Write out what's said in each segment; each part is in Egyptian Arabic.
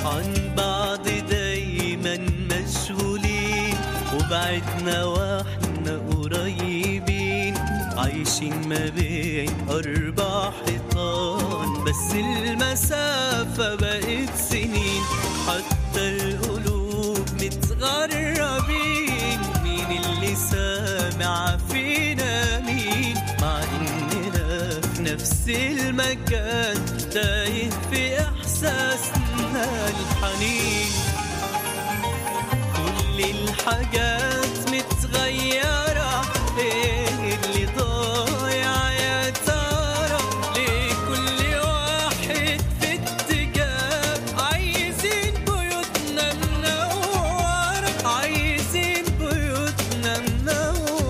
عن بعض دايما مشغولين وبعدنا واحنا قريبين عايشين ما بين أربع حيطان بس المسافة بقت سنين حتى القلوب متغربين مين اللي سامع فينا مين مع إننا في نفس المكان تايه في إحساسنا الحنين كل الحاجات متغيرة ايه اللي ضايع يا ترى ليه كل واحد في اتجاه عايزين بيوتنا منورة عايزين بيوتنا منورة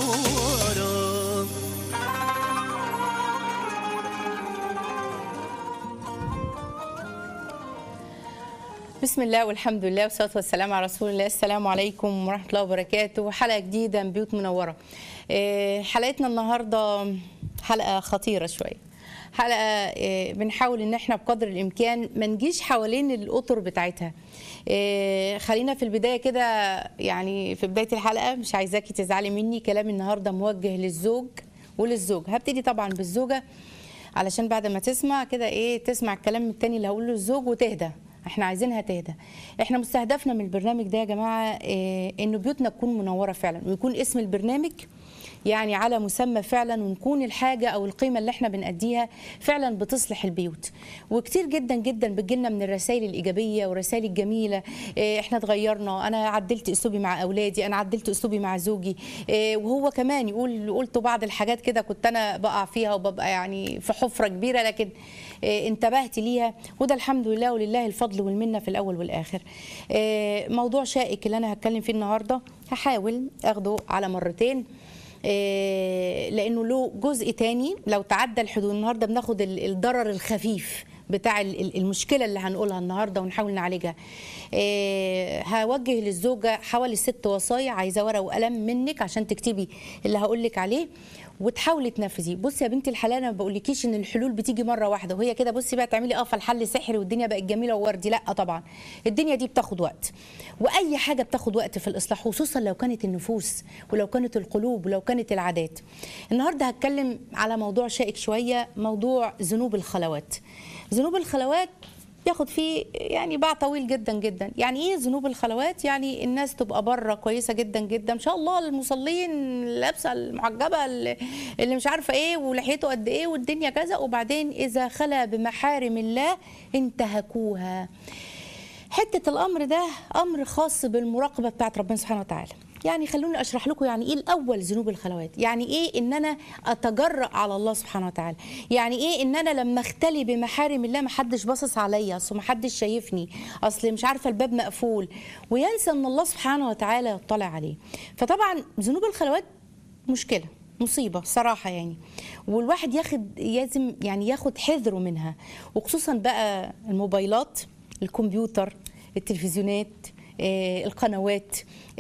بسم الله والحمد لله والصلاه والسلام على رسول الله السلام عليكم ورحمه الله وبركاته حلقه جديده من بيوت منوره آه، حلقتنا النهارده حلقه خطيره شويه حلقه آه، بنحاول ان احنا بقدر الامكان ما نجيش حوالين الاطر بتاعتها آه، خلينا في البدايه كده يعني في بدايه الحلقه مش عايزاكي تزعلي مني كلام النهارده موجه للزوج وللزوج هبتدي طبعا بالزوجه علشان بعد ما تسمع كده ايه تسمع الكلام التاني اللي هقوله للزوج وتهدى احنا عايزينها تهدى احنا مستهدفنا من البرنامج ده يا جماعه إيه انه بيوتنا تكون منوره فعلا ويكون اسم البرنامج يعني على مسمى فعلا ونكون الحاجه او القيمه اللي احنا بنأديها فعلا بتصلح البيوت وكتير جدا جدا بتجيلنا من الرسائل الايجابيه والرسائل الجميله إيه احنا اتغيرنا انا عدلت اسلوبي مع اولادي انا عدلت اسلوبي مع زوجي إيه وهو كمان يقول قلت بعض الحاجات كده كنت انا بقع فيها وببقى يعني في حفره كبيره لكن إيه انتبهت ليها وده الحمد لله ولله الفضل والمنه في الاول والاخر إيه موضوع شائك اللي انا هتكلم فيه النهارده هحاول اخده على مرتين إيه لانه له جزء تاني لو تعدى الحدود النهارده بناخد ال- الضرر الخفيف بتاع ال- ال- المشكله اللي هنقولها النهارده ونحاول نعالجها إيه هوجه للزوجه حوالي ست وصايا عايزه ورقه وقلم منك عشان تكتبي اللي هقول لك عليه وتحاولي تنفذيه بصي يا بنتي الحلال انا ما بقولكيش ان الحلول بتيجي مره واحده وهي كده بصي بقى تعملي اه فالحل سحري والدنيا بقت جميله ووردي لا طبعا الدنيا دي بتاخد وقت واي حاجه بتاخد وقت في الاصلاح خصوصا لو كانت النفوس ولو كانت القلوب ولو كانت العادات النهارده هتكلم على موضوع شائك شويه موضوع ذنوب الخلوات ذنوب الخلوات بياخد فيه يعني باع طويل جدا جدا يعني ايه ذنوب الخلوات يعني الناس تبقى بره كويسه جدا جدا ان شاء الله المصلين لابسه المعجبه اللي اللي مش عارفه ايه ولحيته قد ايه والدنيا كذا وبعدين اذا خلا بمحارم الله انتهكوها حته الامر ده امر خاص بالمراقبه بتاعت ربنا سبحانه وتعالى يعني خلوني اشرح لكم يعني ايه الاول ذنوب الخلوات يعني ايه ان انا اتجرأ على الله سبحانه وتعالى يعني ايه ان انا لما اختلي بمحارم الله ما حدش باصص عليا اصل ما حدش شايفني اصل مش عارفه الباب مقفول وينسى ان الله سبحانه وتعالى يطلع عليه فطبعا ذنوب الخلوات مشكله مصيبه صراحه يعني والواحد ياخد لازم يعني ياخد حذره منها وخصوصا بقى الموبايلات الكمبيوتر التلفزيونات آه، القنوات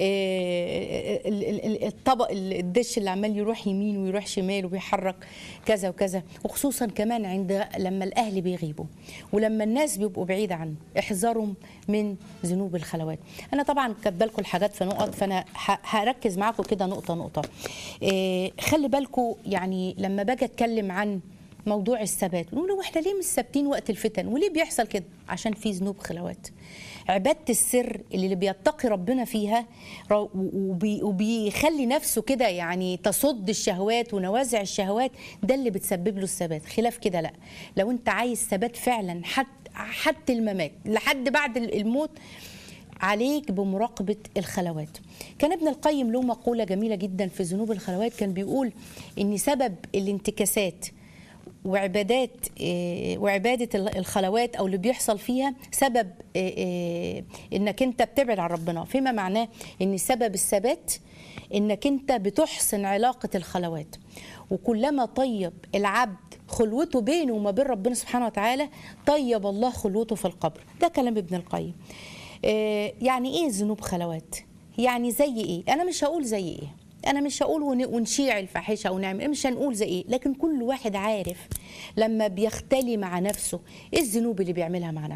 آه، ال- ال- ال- الطبق ال- الدش اللي عمال يروح يمين ويروح شمال وبيحرك كذا وكذا وخصوصا كمان عند لما الاهل بيغيبوا ولما الناس بيبقوا بعيد عنه احذروا من ذنوب الخلوات انا طبعا كاتبه لكم الحاجات في نقط فانا ه- هركز معاكم كده نقطه نقطه آه، خلي بالكم يعني لما باجي اتكلم عن موضوع الثبات نقول له احنا ليه مش ثابتين وقت الفتن وليه بيحصل كده عشان في ذنوب خلوات عباده السر اللي, اللي بيتقي ربنا فيها ر- وبي وبيخلي نفسه كده يعني تصد الشهوات ونوازع الشهوات ده اللي بتسبب له الثبات خلاف كده لا لو انت عايز ثبات فعلا حتى حتى الممات لحد بعد الموت عليك بمراقبة الخلوات كان ابن القيم له مقولة جميلة جدا في ذنوب الخلوات كان بيقول ان سبب الانتكاسات وعبادات آه، وعبادة ال- الخلوات أو اللي بيحصل فيها سبب آه، آه، إنك أنت بتبعد عن ربنا فيما معناه إن سبب الثبات إنك أنت بتحسن علاقة الخلوات وكلما طيب العبد خلوته بينه وما بين ربنا سبحانه وتعالى طيب الله خلوته في القبر ده كلام ابن القيم آه، يعني ايه ذنوب خلوات يعني زي ايه انا مش هقول زي ايه انا مش هقول ون- ونشيع الفاحشه ونعمل مش هنقول زي ايه لكن كل واحد عارف لما بيختلي مع نفسه ايه الذنوب اللي بيعملها مع نفسه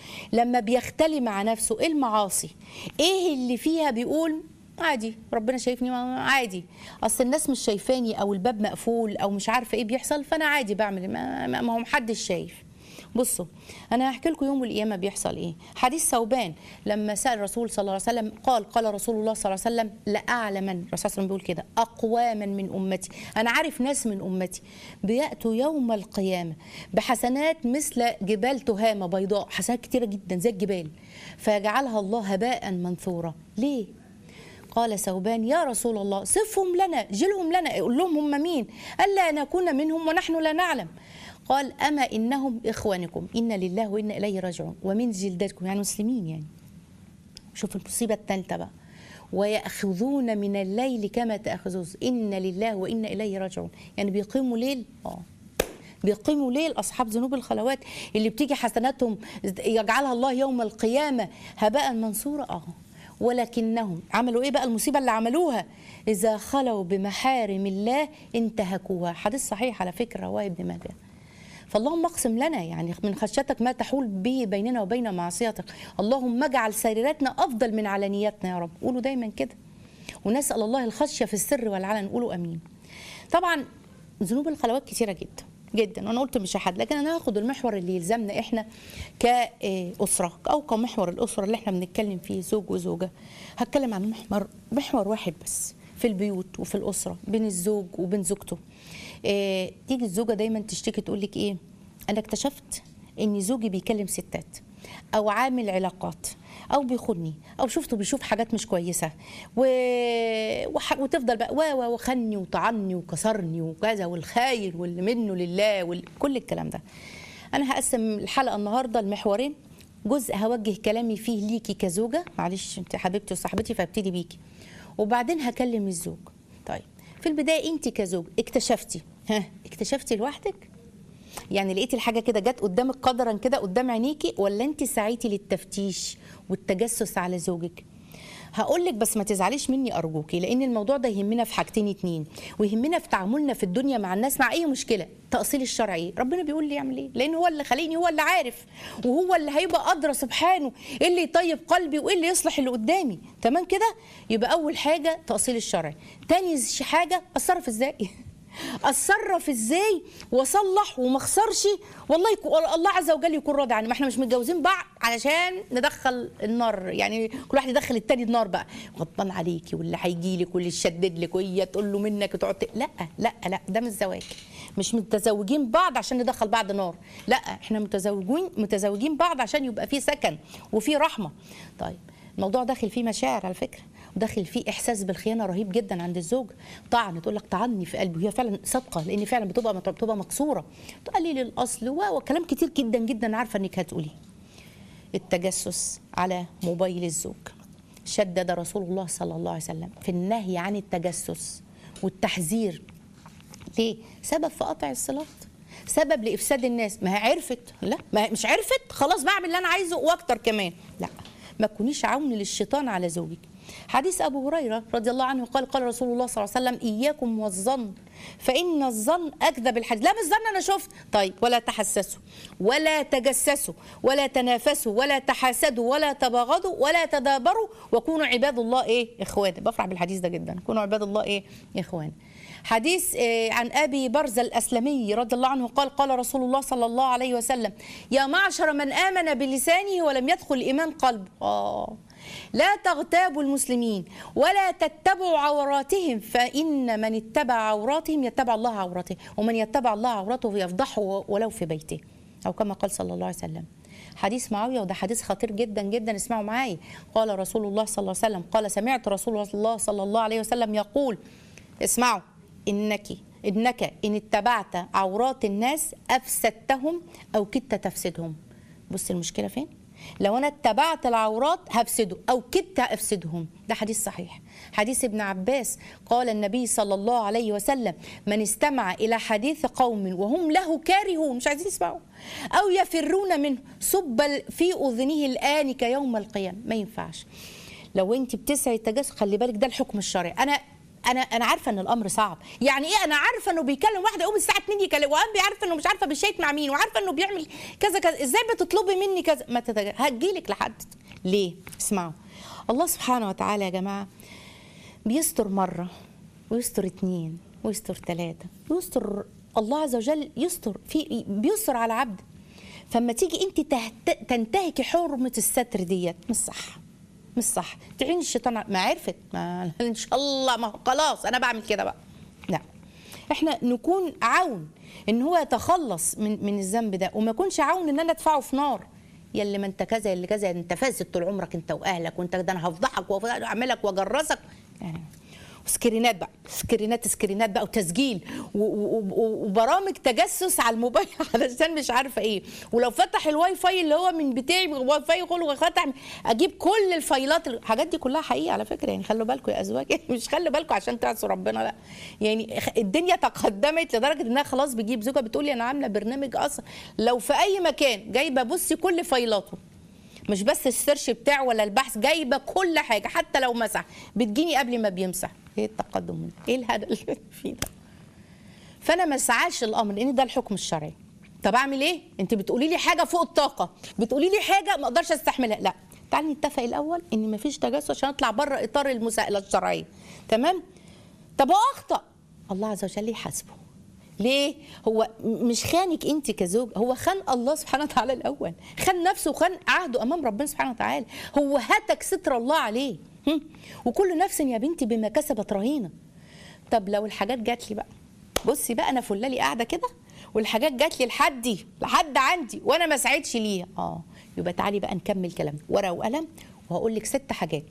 لما بيختلي مع نفسه ايه المعاصي ايه اللي فيها بيقول عادي ربنا شايفني ما- عادي اصل الناس مش شايفاني او الباب مقفول او مش عارفه ايه بيحصل فانا عادي بعمل ما, ما ما هو محدش شايف بصوا انا هحكي لكم يوم القيامه بيحصل ايه حديث ثوبان لما سال الرسول صلى الله عليه وسلم قال قال رسول الله صلى الله عليه وسلم لاعلمن الرسول صلى الله عليه وسلم بيقول كده اقواما من امتي انا عارف ناس من امتي بياتوا يوم القيامه بحسنات مثل جبال تهامه بيضاء حسنات كتيره جدا زي الجبال فيجعلها الله هباء منثورا ليه قال ثوبان يا رسول الله صفهم لنا جلهم لنا قول لهم هم مين ألا نكون منهم ونحن لا نعلم قال أما إنهم إخوانكم إن لله وإنا إليه راجعون ومن جلدتكم يعني مسلمين يعني شوف المصيبة الثالثة بقى ويأخذون من الليل كما تأخذون إن لله وإنا إليه راجعون يعني بيقيموا ليل آه بيقيموا ليل اصحاب ذنوب الخلوات اللي بتيجي حسناتهم يجعلها الله يوم القيامه هباء منصورا اه ولكنهم عملوا ايه بقى المصيبه اللي عملوها اذا خلوا بمحارم الله انتهكوها حديث صحيح على فكره رواه ابن ماجه فاللهم اقسم لنا يعني من خشيتك ما تحول به بيننا وبين معصيتك اللهم اجعل سريرتنا افضل من علانياتنا يا رب قولوا دايما كده ونسال الله الخشيه في السر والعلن قولوا امين طبعا ذنوب الخلوات كثيره جدا جدا وانا قلت مش احد لكن انا هاخد المحور اللي يلزمنا احنا كاسره او كمحور الاسره اللي احنا بنتكلم فيه زوج وزوجه هتكلم عن محور محور واحد بس في البيوت وفي الاسره بين الزوج وبين زوجته إيه تيجي الزوجه دايما تشتكي تقول لك ايه انا اكتشفت ان زوجي بيكلم ستات او عامل علاقات او بيخوني او شفته بيشوف حاجات مش كويسه و... وح... وتفضل بقى و و وخني وطعني وكسرني وكذا والخاين واللي منه لله وكل الكلام ده انا هقسم الحلقه النهارده لمحورين جزء هوجه كلامي فيه ليكي كزوجه معلش انت حبيبتي وصاحبتي فابتدي بيكي وبعدين هكلم الزوج طيب في البدايه انت كزوج اكتشفتي ها اكتشفتي لوحدك يعني لقيتي الحاجه كده جت قدامك قدرا كده قدام عينيكي ولا انت سعيتي للتفتيش والتجسس على زوجك هقول لك بس ما تزعليش مني ارجوكي لان الموضوع ده يهمنا في حاجتين اتنين ويهمنا في تعاملنا في الدنيا مع الناس مع اي مشكله تاصيل الشرع ايه ربنا بيقول لي اعمل ايه لان هو اللي خليني هو اللي عارف وهو اللي هيبقى ادرى سبحانه ايه اللي يطيب قلبي وايه اللي يصلح اللي قدامي تمام كده يبقى اول حاجه تاصيل الشرع تاني حاجه اتصرف ازاي اتصرف ازاي واصلح وما اخسرش والله يكو الله عز وجل يكون راضي عني ما احنا مش متجوزين بعض علشان ندخل النار يعني كل واحد يدخل التاني النار بقى غضبان عليكي واللي هيجي لك واللي يشدد لك وهي تقول له منك وتقعد ت- لا لا لا ده مش زواج مش متزوجين بعض عشان ندخل بعض نار لا احنا متزوجين متزوجين بعض عشان يبقى في سكن وفي رحمه طيب الموضوع داخل فيه مشاعر على فكره وداخل فيه احساس بالخيانه رهيب جدا عند الزوج طعن تقول لك طعني في قلبي وهي فعلا صادقه لان فعلا بتبقى بتبقى مكسوره تقليل الاصل و- وكلام كتير جدا جدا عارفه انك هتقوليه التجسس على موبايل الزوج شدد رسول الله صلى الله عليه وسلم في النهي عن التجسس والتحذير ليه سبب في قطع الصلات سبب لافساد الناس ما هي عرفت لا ما هي مش عرفت خلاص بعمل اللي انا عايزه واكتر كمان لا ما تكونيش عون للشيطان على زوجك حديث ابو هريره رضي الله عنه قال قال رسول الله صلى الله عليه وسلم اياكم والظن فان الظن اكذب الحديث لا مش ظن انا شفت طيب ولا تحسسوا ولا تجسسوا ولا تنافسوا ولا تحاسدوا ولا تباغضوا ولا تدابروا وكونوا عباد الله ايه اخوانا بفرح بالحديث ده جدا كونوا عباد الله ايه اخوانا حديث آه، عن ابي برزه الاسلمي رضي الله عنه قال قال رسول الله صلى الله عليه وسلم يا معشر من امن بلسانه ولم يدخل الايمان قلبه اه لا تغتابوا المسلمين ولا تتبعوا عوراتهم فان من اتبع عوراتهم يتبع الله عورته ومن يتبع الله عورته يفضحه ولو في بيته او كما قال صلى الله عليه وسلم حديث معاويه وده حديث خطير جدا جدا اسمعوا معايا قال رسول الله صلى الله عليه وسلم قال سمعت رسول الله صلى الله عليه وسلم يقول اسمعوا انك انك ان اتبعت عورات الناس افسدتهم او كدت تفسدهم بص المشكله فين لو انا اتبعت العورات هفسده او كدت افسدهم ده حديث صحيح حديث ابن عباس قال النبي صلى الله عليه وسلم من استمع الى حديث قوم وهم له كارهون مش عايزين يسمعوا او يفرون منه صب في اذنه الان كيوم القيامه ما ينفعش لو انت بتسعي التجسس خلي بالك ده الحكم الشرعي انا انا انا عارفه ان الامر صعب يعني ايه انا عارفه انه بيكلم واحده يقوم الساعه 2 يكلم وقام عارفه انه مش عارفه بيشيت مع مين وعارفه انه بيعمل كذا كذا ازاي بتطلبي مني كذا ما تتج... هتجيلك لحد ليه اسمعوا الله سبحانه وتعالى يا جماعه بيستر مره ويستر اتنين ويستر ثلاثه ويستر الله عز وجل يستر في بيستر على عبد فما تيجي انت تهت... تنتهكي حرمه الستر ديت مش صح مش صح تعين الشيطان ع- ما عرفت ما ان شاء الله ما هو خلاص انا بعمل كده بقى لا احنا نكون عون ان هو يتخلص من من الذنب ده وما يكونش عون ان انا ادفعه في نار يا اللي ما انت كذا يا اللي كذا انت فاسد طول عمرك انت واهلك وانت ده انا هفضحك واعملك واجرسك يعني وسكرينات بقى سكرينات سكرينات بقى وتسجيل و- و- و- وبرامج تجسس على الموبايل علشان مش عارفه ايه ولو فتح الواي فاي اللي هو من بتاعي واي فاي يقول فتح اجيب كل الفايلات الحاجات دي كلها حقيقه على فكره يعني خلوا بالكم يا ازواج مش خلوا بالكم عشان تعصوا ربنا لا يعني خ- الدنيا تقدمت لدرجه انها خلاص بتجيب زوجها بتقول لي انا عامله برنامج اصلا لو في اي مكان جايبه بصي كل فايلاته مش بس السيرش بتاعه ولا البحث جايبه كل حاجه حتى لو مسح بتجيني قبل ما بيمسح ايه التقدم ده؟ ايه الهدف اللي فيه ده فانا ما اسعاش الامر لان ده الحكم الشرعي طب اعمل ايه انت بتقولي لي حاجه فوق الطاقه بتقولي لي حاجه ما اقدرش استحملها لا تعالي نتفق الاول ان ما فيش تجسس عشان اطلع بره اطار المساءله الشرعيه تمام طب هو اخطا الله عز وجل يحاسبه ليه هو م- مش خانك انت كزوج هو خان الله سبحانه وتعالى الاول خان نفسه وخان عهده امام ربنا سبحانه وتعالى هو هتك ستر الله عليه هم؟ وكل نفس يا بنتي بما كسبت رهينه طب لو الحاجات جات لي بقى بصي بقى انا فلالي قاعده كده والحاجات جات لي لحدي لحد عندي وانا ما سعيتش ليها اه يبقى تعالي بقى نكمل كلام ورقه وقلم وهقول لك ست حاجات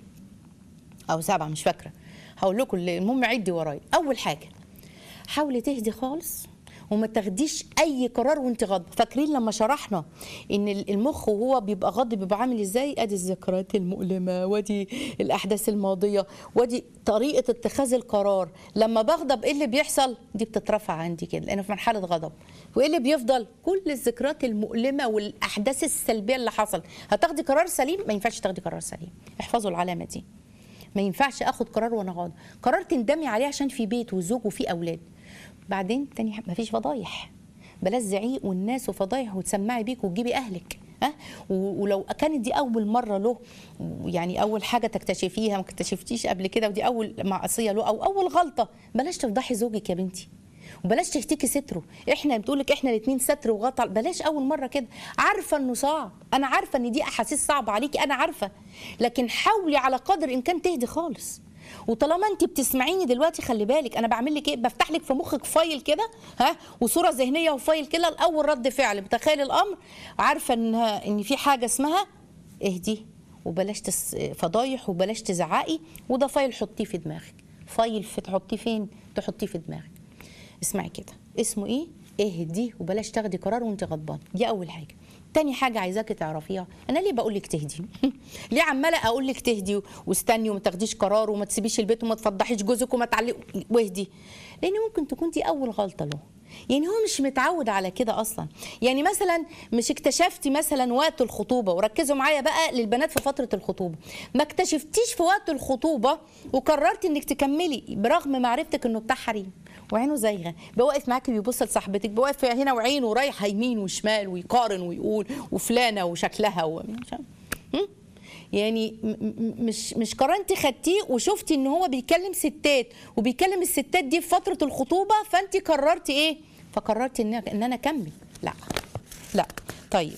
او سبعه مش فاكره هقول لكم اللي- المهم عدي ورايا اول حاجه حاولي تهدي خالص وما تاخديش اي قرار وانت غاضبه فاكرين لما شرحنا ان المخ وهو بيبقى غاضب بيبقى عامل ازاي ادي الذكريات المؤلمه وادي الاحداث الماضيه وادي طريقه اتخاذ القرار لما بغضب ايه اللي بيحصل دي بتترفع عندي كده لانه في مرحله غضب وايه اللي بيفضل كل الذكريات المؤلمه والاحداث السلبيه اللي حصل هتاخدي قرار سليم ما ينفعش تاخدي قرار سليم احفظوا العلامه دي ما ينفعش اخد قرار وانا غاضب قرار تندمي عليه عشان في بيت وزوج وفي اولاد بعدين تاني ما فيش فضايح بلاش زعيق والناس وفضايح وتسمعي بيك وتجيبي اهلك ها و- ولو كانت دي اول مره له يعني اول حاجه تكتشفيها ما اكتشفتيش قبل كده ودي اول معصيه له او اول غلطه بلاش تفضحي زوجك يا بنتي وبلاش تهتكي ستره احنا بتقول لك احنا الاثنين ستر وغطى بلاش اول مره كده عارفه انه صعب انا عارفه ان دي احاسيس صعبه عليكي انا عارفه لكن حاولي على قدر الامكان تهدي خالص وطالما انت بتسمعيني دلوقتي خلي بالك انا بعمل لك ايه بفتح لك في مخك فايل كده ها وصوره ذهنيه وفايل كده الاول رد فعل بتخيل الامر عارفه انها ان في حاجه اسمها اهدي وبلاش تس... فضايح وبلاش تزعقي وده فايل حطيه في دماغك فايل في تحطيه فين تحطيه في دماغك اسمعي كده اسمه ايه اهدي وبلاش تاخدي قرار وانت غضبان دي اول حاجه تاني حاجة عايزاكي تعرفيها أنا ليه بقول لك تهدي؟ ليه عمالة أقول لك تهدي واستني وما تاخديش قرار وما تسيبيش البيت وما تفضحيش جوزك وما تعلق واهدي؟ لأن ممكن تكون دي أول غلطة له يعني هو مش متعود على كده اصلا يعني مثلا مش اكتشفتي مثلا وقت الخطوبه وركزوا معايا بقى للبنات في فتره الخطوبه ما اكتشفتيش في وقت الخطوبه وقررتي انك تكملي برغم معرفتك انه بتاع حريم وعينه زايغه بيوقف معاكي بيبص لصاحبتك بيوقف هنا وعينه رايحه يمين وشمال ويقارن ويقول وفلانه وشكلها و... هم؟ يعني م- م- مش مش قرار انت خدتيه وشفتي ان هو بيكلم ستات وبيكلم الستات دي في فتره الخطوبه فانت قررتي ايه؟ فقررتي ان ان انا اكمل لا لا طيب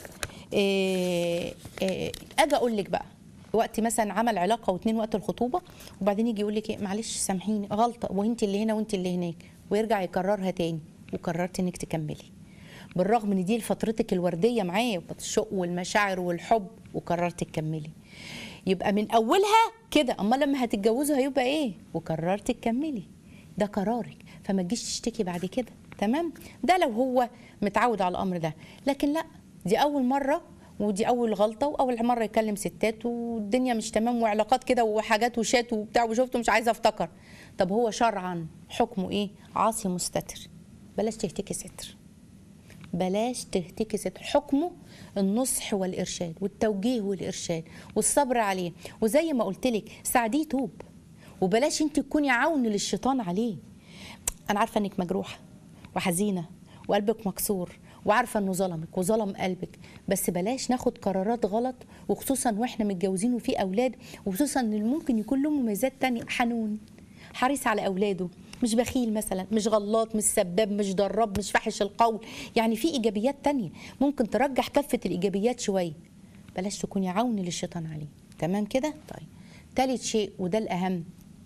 إيه إيه اجي اقول لك بقى وقت مثلا عمل علاقه واتنين وقت الخطوبه وبعدين يجي يقول لك ايه معلش سامحيني غلطه وانت اللي هنا وانت اللي هناك ويرجع يكررها تاني وقررت انك تكملي بالرغم ان دي فترتك الورديه معاه الشوق والمشاعر والحب وقررت تكملي يبقى من اولها كده اما لما هتتجوزوا هيبقى ايه وقررت تكملي ده قرارك فما تجيش تشتكي بعد كده تمام ده لو هو متعود على الامر ده لكن لا دي اول مره ودي اول غلطه واول مره يكلم ستات والدنيا مش تمام وعلاقات كده وحاجات وشات وبتاع وشفته مش عايزه افتكر طب هو شرعا حكمه ايه عاصي مستتر بلاش تهتكي ستر بلاش تهتكي ستر حكمه النصح والارشاد والتوجيه والارشاد والصبر عليه وزي ما قلت لك ساعديه توب وبلاش انت تكوني عون للشيطان عليه انا عارفه انك مجروحه وحزينه وقلبك مكسور وعارفه انه ظلمك وظلم قلبك بس بلاش ناخد قرارات غلط وخصوصا واحنا متجوزين وفي اولاد وخصوصا ان ممكن يكون له مميزات تانية حنون حريص على اولاده مش بخيل مثلا مش غلاط مش سباب مش ضراب مش فاحش القول يعني في ايجابيات تانية ممكن ترجح كفه الايجابيات شويه بلاش تكوني عون للشيطان عليه تمام كده طيب تالت شيء وده الاهم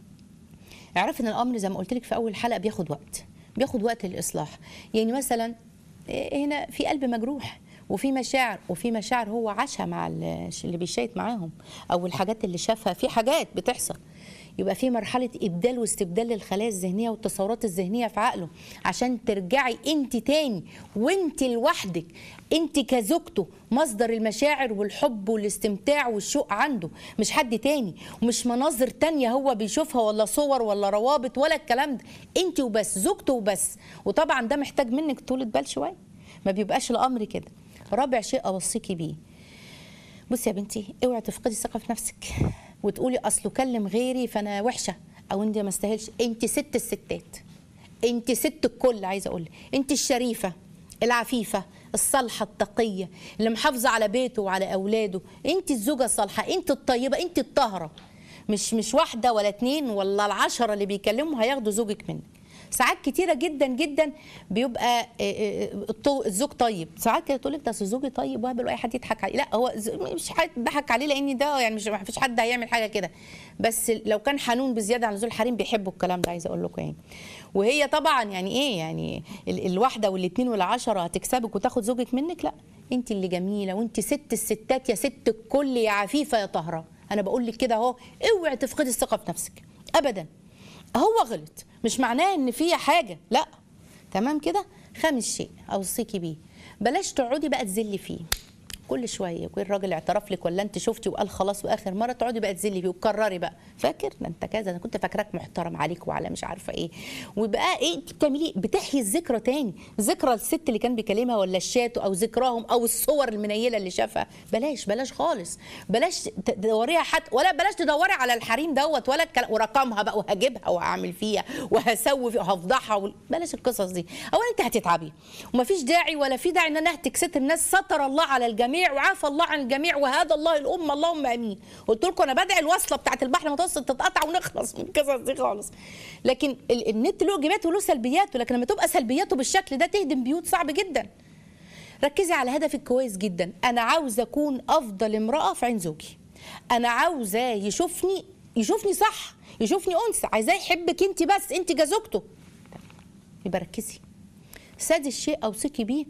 اعرف ان الامر زي ما قلت لك في اول حلقه بياخد وقت بياخد وقت للاصلاح يعني مثلا إيه هنا في قلب مجروح وفي مشاعر وفي مشاعر هو عاشها مع ال- اللي بيشيت معاهم او الحاجات اللي شافها في حاجات بتحصل يبقى في مرحله ابدال واستبدال للخلايا الذهنيه والتصورات الذهنيه في عقله عشان ترجعي انت تاني وانت لوحدك انت كزوجته مصدر المشاعر والحب والاستمتاع والشوق عنده مش حد تاني ومش مناظر تانية هو بيشوفها ولا صور ولا روابط ولا الكلام ده انت وبس زوجته وبس وطبعا ده محتاج منك طولة بال شويه ما بيبقاش الامر كده رابع شيء اوصيكي بيه بصي يا بنتي اوعي تفقدي الثقه في نفسك وتقولي اصله كلم غيري فانا وحشه او انت ما استاهلش انت ست الستات انت ست الكل عايزه اقول انت الشريفه العفيفه الصالحه التقيه اللي محافظه على بيته وعلى اولاده انت الزوجه الصالحه انت الطيبه انت الطاهره مش مش واحده ولا اتنين ولا العشره اللي بيكلموا هياخدوا زوجك منك ساعات كتيره جدا جدا بيبقى آه، آه، الطو- الزوج طيب ساعات كده تقول لك ده أصل زوجي طيب وهبل اي حد يضحك عليه لا هو ز- مش حد ضحك عليه لان ده يعني مش ما فيش حد هيعمل حاجه كده بس لو كان حنون بزياده عن ذو الحريم بيحبوا الكلام ده عايزه اقول لكم يعني وهي طبعا يعني ايه يعني ال- الواحده والاثنين والعشره هتكسبك وتاخد زوجك منك لا انت اللي جميله وانت ست الستات يا ست الكل يا عفيفه يا طاهره انا بقول لك كده اهو اوعي تفقدي الثقه في نفسك ابدا هو غلط مش معناه ان فيها حاجه لا تمام كده خامس شيء اوصيكي بيه بلاش تقعدي بقى تذلي فيه كل شويه يكون الراجل اعترف لك ولا انت شفتي وقال خلاص واخر مره تقعدي بقى تذلي فيه وتكرري بقى فاكر ده انت كذا انا كنت فاكراك محترم عليك وعلى مش عارفه ايه وبقى ايه انت بتعملي إيه؟ بتحيي الذكرى تاني ذكرى الست اللي كان بيكلمها ولا الشات او ذكراهم او الصور المنيله اللي شافها بلاش بلاش خالص بلاش تدوريها حتى ولا بلاش تدوري على الحريم دوت ولا الكلام ورقمها بقى وهجيبها وهعمل فيها وهسوي فيها وهفضحها و... بلاش القصص دي اولا انت هتتعبي ومفيش داعي ولا في داعي ان انا اهتك ست الناس ستر الله على الجميع وعافى الله عن الجميع وهذا الله الامه اللهم امين قلت لكم انا بدعي الوصله بتاعت البحر المتوسط تتقطع ونخلص من القصص دي خالص لكن ال- النت له ايجابياته وله سلبياته لكن لما تبقى سلبياته بالشكل ده تهدم بيوت صعب جدا ركزي على هدفك كويس جدا انا عاوزه اكون افضل امراه في عين زوجي انا عاوزاه يشوفني يشوفني صح يشوفني انثى عايزاه يحبك انت بس انت كزوجته يبقى ركزي سادس شيء اوصيكي بيه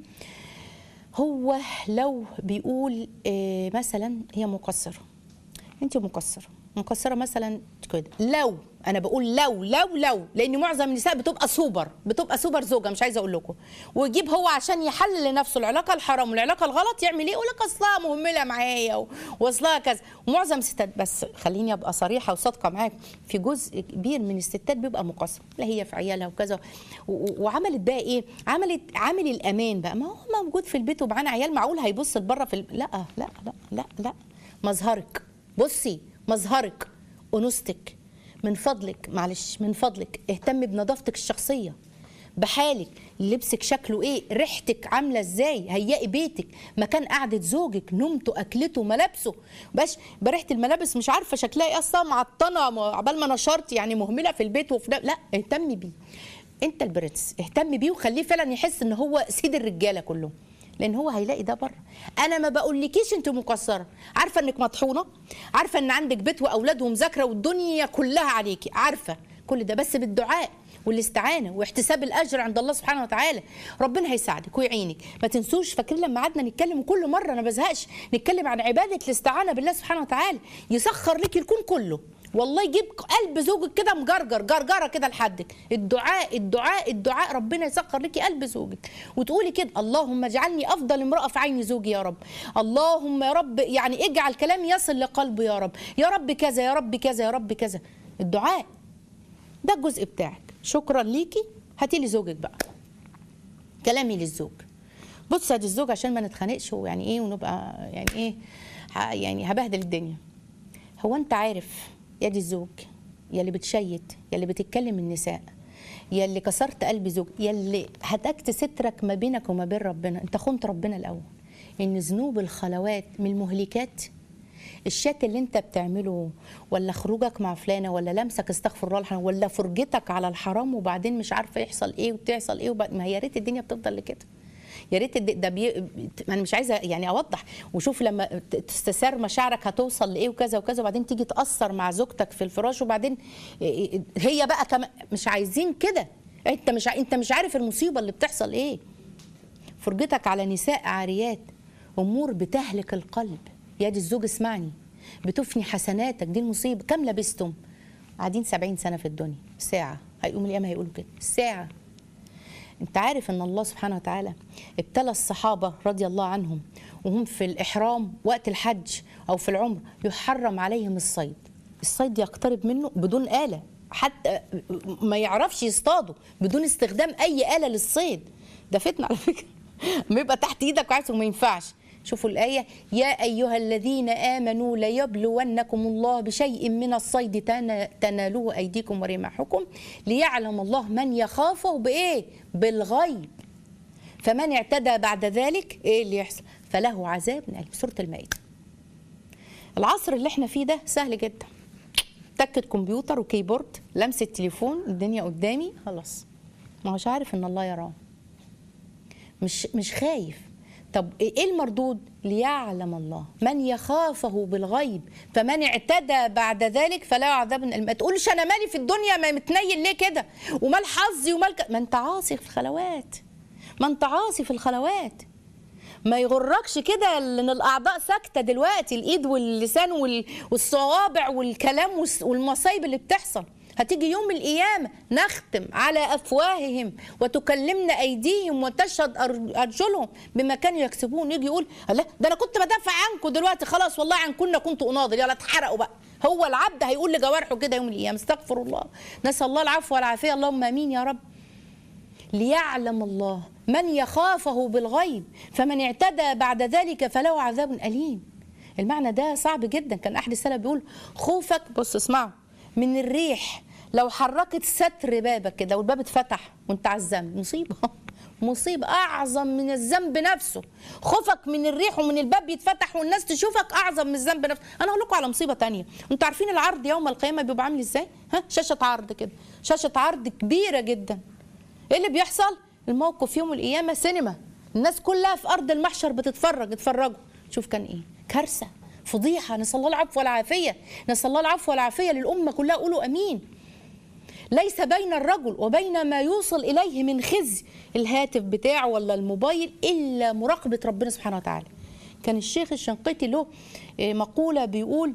هو لو بيقول آه، مثلا هي مقصره انت مقصره مقصره مثلا كده لو انا بقول لو لو لو لان معظم النساء بتبقى سوبر بتبقى سوبر زوجه مش عايزه اقول لكم ويجيب هو عشان يحلل لنفسه العلاقه الحرام والعلاقه الغلط يعمل ايه يقول لك اصلها مهمله معايا و- واصلها كذا ومعظم الستات بس خليني ابقى صريحه وصادقه معاك في جزء كبير من الستات بيبقى مقصر لا هي في عيالها وكذا و- و- وعملت بقى ايه عملت عامل الامان بقى ما هو موجود في البيت ومعانا عيال معقول هيبص لبره في الب... لا لا لا لا لا مظهرك بصي مظهرك انوثتك من فضلك معلش من فضلك اهتمي بنظافتك الشخصيه بحالك لبسك شكله ايه ريحتك عامله ازاي هيئي بيتك مكان قعده زوجك نومته اكلته ملابسه باش بريحه الملابس مش عارفه شكلها ايه اصلا معطنه م- عبال ما نشرت يعني مهمله في البيت وفي لا اهتمي بيه انت البرنس اهتمي بيه وخليه فعلا يحس ان هو سيد الرجاله كلهم لان هو هيلاقي ده بره انا ما بقولكيش انت مقصره عارفه انك مطحونه عارفه ان عندك بيت واولاد ومذاكره والدنيا كلها عليكي عارفه كل ده بس بالدعاء والاستعانه واحتساب الاجر عند الله سبحانه وتعالى ربنا هيساعدك ويعينك ما تنسوش فاكرين لما قعدنا نتكلم وكل مره انا بزهقش نتكلم عن عباده الاستعانه بالله سبحانه وتعالى يسخر لك الكون كله والله يجيب قلب زوجك كده مجرجر جرجره كده لحدك الدعاء الدعاء الدعاء ربنا يسخر لك قلب زوجك وتقولي كده اللهم اجعلني افضل امراه في عين زوجي يا رب اللهم يا رب يعني اجعل كلامي يصل لقلبه يا رب يا رب كذا يا رب كذا يا رب كذا الدعاء ده الجزء بتاعك شكرا ليكي هاتي لي زوجك بقى كلامي للزوج بص يا دي الزوج عشان ما نتخانقش ويعني ايه ونبقى يعني ايه ه- يعني هبهدل الدنيا هو انت عارف يا دي الزوج يا اللي بتشيت يا اللي بتتكلم النساء يا اللي كسرت قلب زوج يا اللي هتكت سترك ما بينك وما بين ربنا انت خنت ربنا الاول ان ذنوب الخلوات من المهلكات الشات اللي انت بتعمله ولا خروجك مع فلانه ولا لمسك استغفر الله الحرام ولا فرجتك على الحرام وبعدين مش عارفه يحصل ايه وتحصل ايه وبعد ما هي يا ريت الدنيا بتفضل لكده يا ريت الد- ده بي... انا مش عايزه يعني اوضح وشوف لما ت- تستثار مشاعرك هتوصل لايه وكذا وكذا وبعدين تيجي تاثر مع زوجتك في الفراش وبعدين هي بقى كمان مش عايزين كده انت مش ع- انت مش عارف المصيبه اللي بتحصل ايه فرجتك على نساء عاريات امور بتهلك القلب يا دي الزوج اسمعني بتفني حسناتك دي المصيبه كم لبستم قاعدين سبعين سنه في الدنيا ساعه هيقوم القيامه هيقولوا كده ساعه انت عارف ان الله سبحانه وتعالى ابتلى الصحابه رضي الله عنهم وهم في الاحرام وقت الحج او في العمر يحرم عليهم الصيد الصيد يقترب منه بدون آلة حتى ما يعرفش يصطادوا بدون استخدام اي آلة للصيد ده فتنة على فكرة ما يبقى تحت ايدك وعايز وما ينفعش شوفوا الآية يا أيها الذين آمنوا ليبلونكم الله بشيء من الصيد تنا- تنالوه أيديكم ورماحكم ليعلم الله من يخافه بإيه؟ بالغيب فمن اعتدى بعد ذلك إيه اللي يحصل؟ فله عذاب أليم سورة المائدة العصر اللي احنا فيه ده سهل جدا تكت كمبيوتر وكيبورد لمسة تليفون الدنيا قدامي خلاص ما هوش عارف ان الله يراه مش مش خايف طب ايه المردود ليعلم الله من يخافه بالغيب فمن اعتدى بعد ذلك فلا عذاب أليم. ما تقولش انا مالي في الدنيا ما متنيل ليه كده ومال حظي ومال ك... ما انت عاصي في الخلوات ما انت عاصي في الخلوات ما يغركش كده ان الاعضاء ساكته دلوقتي الايد واللسان وال- والصوابع والكلام والس- والمصايب اللي بتحصل هتيجي يوم القيامة نختم على أفواههم وتكلمنا أيديهم وتشهد أر- أرجلهم بما كانوا يكسبون يجي يقول لا ده أنا كنت بدافع عنكم دلوقتي خلاص والله عن كنا كنت أناضل يلا اتحرقوا بقى هو العبد هيقول لجوارحه كده يوم القيامة استغفر الله نسأل الله العفو والعافية اللهم آمين يا رب ليعلم الله من يخافه بالغيب فمن اعتدى بعد ذلك فله عذاب أليم المعنى ده صعب جدا كان أحد السلف بيقول خوفك بص اسمعوا من الريح لو حركت ستر بابك كده والباب اتفتح وانت على الذنب مصيبة مصيبة أعظم من الذنب نفسه خوفك من الريح ومن الباب يتفتح والناس تشوفك أعظم من الذنب نفسه أنا هقول لكم على مصيبة تانية انتوا عارفين العرض يوم القيامة بيبقى عامل ازاي ها شاشة عرض كده شاشة عرض كبيرة جدا ايه اللي بيحصل الموقف يوم القيامه سينما الناس كلها في ارض المحشر بتتفرج اتفرجوا شوف كان ايه كارثه فضيحه نسال الله العفو والعافيه نسال الله العفو والعافيه للامه كلها قولوا امين ليس بين الرجل وبين ما يوصل اليه من خزي الهاتف بتاعه ولا الموبايل الا مراقبه ربنا سبحانه وتعالى كان الشيخ الشنقيطي له آه، مقوله بيقول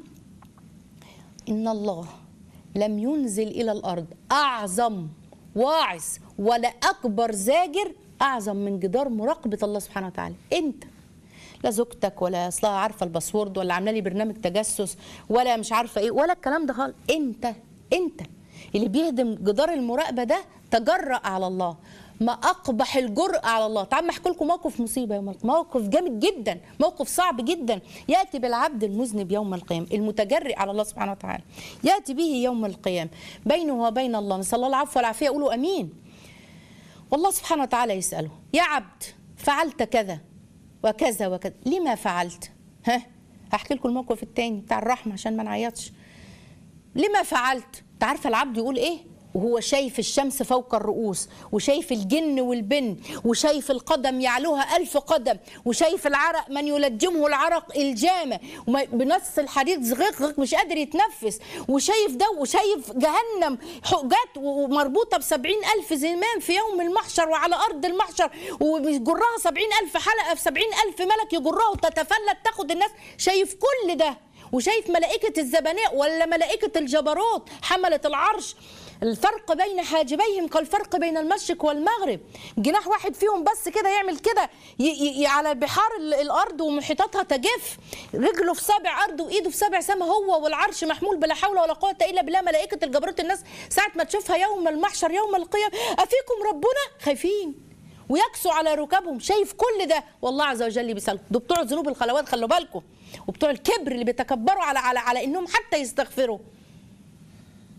إن الله لم ينزل إلى الأرض أعظم واعظ ولا أكبر زاجر أعظم من جدار مراقبة الله سبحانه وتعالى أنت لا زوجتك ولا اصلها عارفه الباسورد ولا عامله لي برنامج تجسس ولا مش عارفه ايه ولا الكلام ده خالص انت انت اللي بيهدم جدار المراقبه ده تجرأ على الله ما اقبح الجرأة على الله تعال احكي لكم موقف مصيبه يوم القيامه موقف جامد جدا موقف صعب جدا ياتي بالعبد المذنب يوم القيامه المتجرئ على الله سبحانه وتعالى ياتي به يوم القيامه بينه وبين الله نسال الله العفو والعافيه قولوا امين والله سبحانه وتعالى يسأله يا عبد فعلت كذا وكذا وكذا لما فعلت ها هحكي لكم الموقف التاني بتاع الرحمة عشان ما نعيطش لما فعلت انت عارفه العبد يقول ايه وهو شايف الشمس فوق الرؤوس وشايف الجن والبن وشايف القدم يعلوها ألف قدم وشايف العرق من يلجمه العرق الجامة وما- بنص الحديد زغيق غيق مش قادر يتنفس وشايف ده وشايف جهنم حجات ومربوطة بسبعين ألف زمام في يوم المحشر وعلى أرض المحشر وبيجرها سبعين ألف حلقة في سبعين ألف ملك يجرها وتتفلت تاخد الناس شايف كل ده وشايف ملائكة الزبناء ولا ملائكة الجبروت حملة العرش الفرق بين حاجبيهم كالفرق بين المشرق والمغرب جناح واحد فيهم بس كده يعمل كده ي- ي- ي- على بحار ال- الارض ومحيطاتها تجف رجله في سبع ارض وايده في سبع سما هو والعرش محمول بلا حول ولا قوه الا بالله ملائكه الجبروت الناس ساعه ما تشوفها يوم المحشر يوم القيامه افيكم ربنا خايفين ويكسوا على ركابهم شايف كل ده والله عز وجل بيسألهم دول بتوع ذنوب الخلوات خلوا بالكم وبتوع الكبر اللي بيتكبروا على على على انهم حتى يستغفروا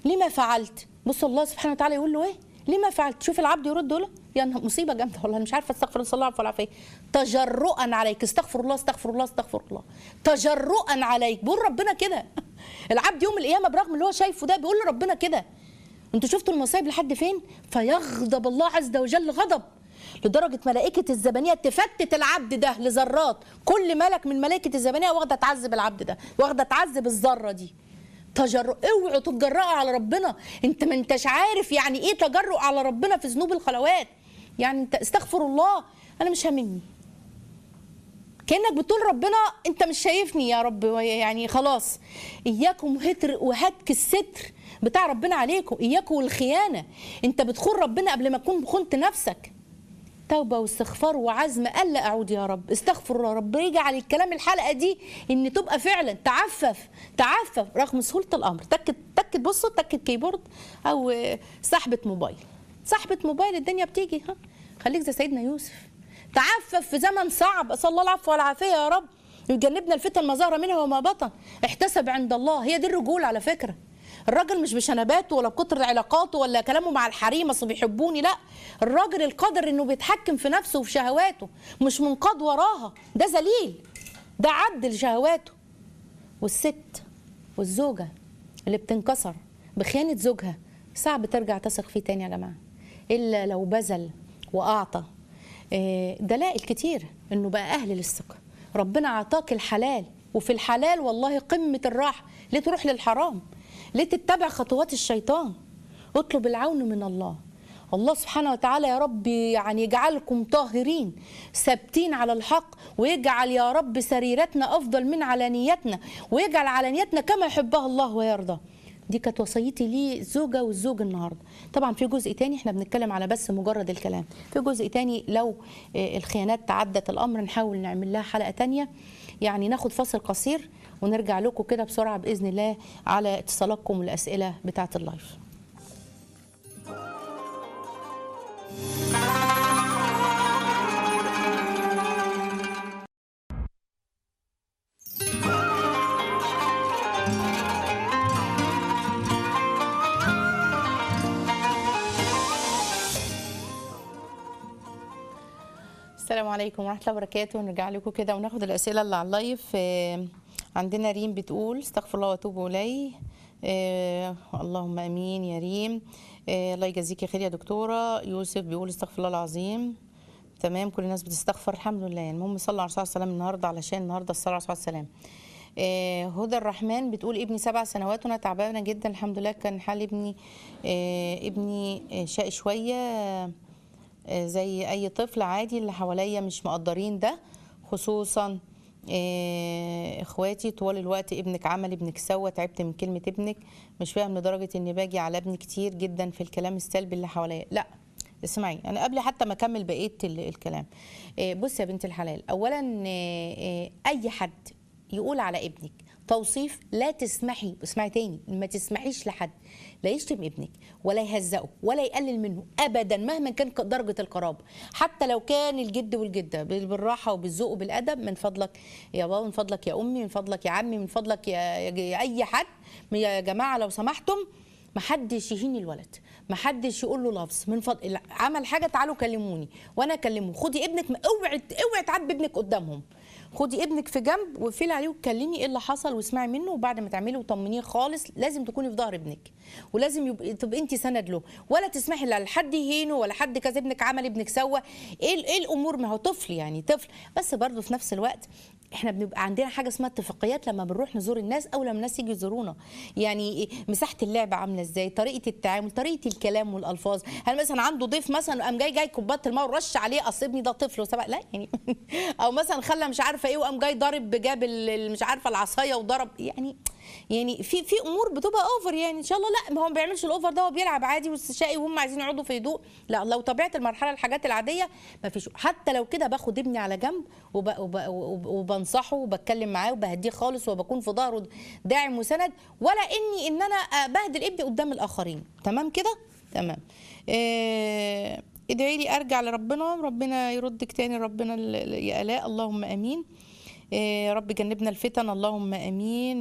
لما فعلت بص الله سبحانه وتعالى يقول له ايه لما فعلت شوف العبد يرد يقول له يا نهار مصيبه جامده والله أنا مش عارفه استغفر الله صلى الله عليه وسلم تجرؤا عليك استغفر الله استغفر الله استغفر الله تجرؤا عليك بيقول ربنا كده العبد يوم القيامه برغم اللي هو شايفه ده بيقول لربنا كده انتوا شفتوا المصايب لحد فين فيغضب الله عز وجل غضب لدرجه ملائكه الزبانيه تفتت العبد ده لذرات كل ملك من ملائكه الزبانيه واخده تعذب العبد ده واخده تعذب الذره دي تجرؤ اوعوا تتجرأوا على ربنا انت ما انتش عارف يعني ايه تجرؤ على ربنا في ذنوب الخلوات يعني انت استغفر الله انا مش هاممني كانك بتقول ربنا انت مش شايفني يا رب يعني خلاص اياكم هتر وهتك الستر بتاع ربنا عليكم اياكم والخيانه انت بتخون ربنا قبل ما تكون خنت نفسك توبه واستغفار وعزم الا اعود يا رب استغفر يا رب يجعل الكلام الحلقه دي ان تبقى فعلا تعفف تعفف رغم سهوله الامر تكت تكت بصوا تكت كيبورد او آه، سحبه موبايل سحبه موبايل الدنيا بتيجي ها خليك زي سيدنا يوسف تعفف في زمن صعب اسال الله العفو والعافيه يا رب يجنبنا الفتن ما ظهر منها وما بطن احتسب عند الله هي دي الرجوله على فكره الراجل مش بشنباته ولا بكتر علاقاته ولا كلامه مع الحريم اصل بيحبوني لا الراجل القادر انه بيتحكم في نفسه وفي شهواته مش منقاد وراها ده ذليل ده عبد لشهواته والست والزوجه اللي بتنكسر بخيانه زوجها صعب ترجع تثق فيه تاني يا جماعه الا لو بذل واعطى آه، دلائل كتير انه بقى اهل للثقه ربنا اعطاك الحلال وفي الحلال والله قمه الراحه ليه تروح للحرام ليه تتبع خطوات الشيطان اطلب العون من الله الله سبحانه وتعالى يا رب يعني يجعلكم طاهرين ثابتين على الحق ويجعل يا رب سريرتنا افضل من علانيتنا ويجعل علانيتنا كما يحبها الله ويرضى دي كانت وصيتي لي الزوجه والزوج النهارده طبعا في جزء تاني احنا بنتكلم على بس مجرد الكلام في جزء تاني لو آه، الخيانات تعدت الامر نحاول نعمل لها حلقه تانية يعني ناخد فاصل قصير ونرجع لكم كده بسرعه باذن الله على اتصالاتكم والاسئله بتاعه اللايف السلام عليكم ورحمه الله وبركاته نرجع لكم كده وناخد الاسئله اللي على اللايف آه، عندنا ريم بتقول استغفر الله واتوب اليه آه، اللهم امين يا ريم آه، الله يجازيكي خير يا دكتوره يوسف بيقول استغفر الله العظيم تمام كل الناس بتستغفر الحمد لله يعني المهم صلى على الرسول صلى الله عليه وسلم النهارده علشان النهارده الصلاه على الرسول صلى الله عليه وسلم آه، هدى الرحمن بتقول ابني سبع سنوات وانا تعبانه جدا الحمد لله كان حال ابني آه، ابني آه، شقي شويه آه، زي اي طفل عادي اللي حواليا مش مقدرين ده خصوصا آه، اخواتي طوال الوقت ابنك عمل ابنك سوى تعبت من كلمه ابنك مش فاهم لدرجه اني باجي على ابني كتير جدا في الكلام السلبي اللي حواليا لا اسمعي انا قبل حتى ما اكمل بقيه ال- الكلام آه، بصي يا بنت الحلال اولا آه، آه، اي حد يقول على ابنك توصيف لا تسمحي اسمعي تاني ما تسمحيش لحد لا يشتم ابنك ولا يهزقه ولا يقلل منه ابدا مهما كان ك- درجه القرابه حتى لو كان الجد والجده بال- بالراحه وبالذوق وبالادب من فضلك يا بابا من فضلك يا امي من فضلك يا عمي من فضلك يا, يا, يا اي حد يا جماعه لو سمحتم محدش يهين الولد محدش يقول له لفظ من فضل عمل حاجه تعالوا كلموني وانا اكلمه خدي ابنك ما- اوعي اوعي تعاتبي ابنك قدامهم خدي ابنك في جنب وقفلي عليه واتكلمي ايه اللي حصل واسمعي منه وبعد ما تعملي وطمنيه خالص لازم تكوني في ظهر ابنك ولازم يبقى تبقى انت سند له ولا تسمحي لا لحد يهينه ولا حد كذا ابنك عمل ابنك سوى ايه ال- ايه الامور ما هو طفل يعني طفل بس برضه في نفس الوقت احنا بنبقى عندنا حاجه اسمها اتفاقيات لما بنروح نزور الناس او لما الناس يجوا يزورونا يعني إيه مساحه اللعب عامله ازاي طريقه التعامل طريقه الكلام والالفاظ هل مثلا عنده ضيف مثلا قام جاي جاي كوبايه الماء ورش عليه اصل ابني ده طفل وسبق لا يعني او مثلا خلى مش عارفه ايه وقام جاي ضارب جاب ال- ال- مش عارفه العصايه وضرب يعني يعني في في امور بتبقى اوفر يعني ان شاء الله لا ما هو ما بيعملش الاوفر ده هو بيلعب عادي واستشائي وهم عايزين يقعدوا في هدوء لا لو طبيعه المرحله الحاجات العاديه ما فيش حتى لو كده باخد ابني على جنب وب... وب... وب... وبنصحه وبتكلم معاه وبهديه خالص وبكون في ظهره داعم وسند ولا اني ان انا بهدل ابني قدام الاخرين تمام كده تمام إيه... ادعي لي ارجع لربنا ربنا يردك تاني ربنا ال- ال- يا الاء اللهم امين إيه، رب جنبنا الفتن اللهم امين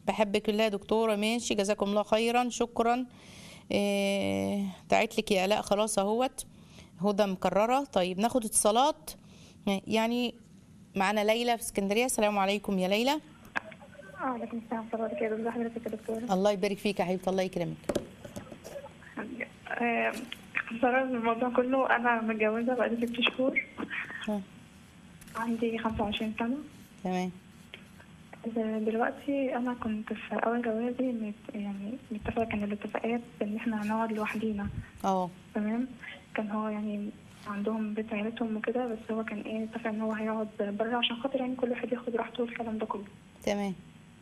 بحبك الله يا دكتوره ماشي جزاكم الله خيرا شكرا إيه دعيت لك يا الاء خلاص اهوت هدى مكرره طيب ناخد اتصالات يعني معانا ليلى في اسكندريه السلام عليكم يا ليلى وعليكم السلام ورحمة الله وبركاته، ازي حضرتك يا دكتورة؟ الله يبارك فيك يا حبيبتي الله يكرمك آه، اختصارا الموضوع كله أنا متجوزة بقالي ست شهور، ها، عندي 25 سنة، تمام آه، دلوقتي أنا كنت في أول جوازي مت يعني متفقة كان الاتفاقات إن إحنا هنقعد لوحدينا، اه تمام؟ كان هو يعني عندهم بيت عيلتهم وكده بس هو كان إيه اتفق إن هو هيقعد بره عشان خاطر يعني كل واحد ياخد راحته والكلام ده كله. تمام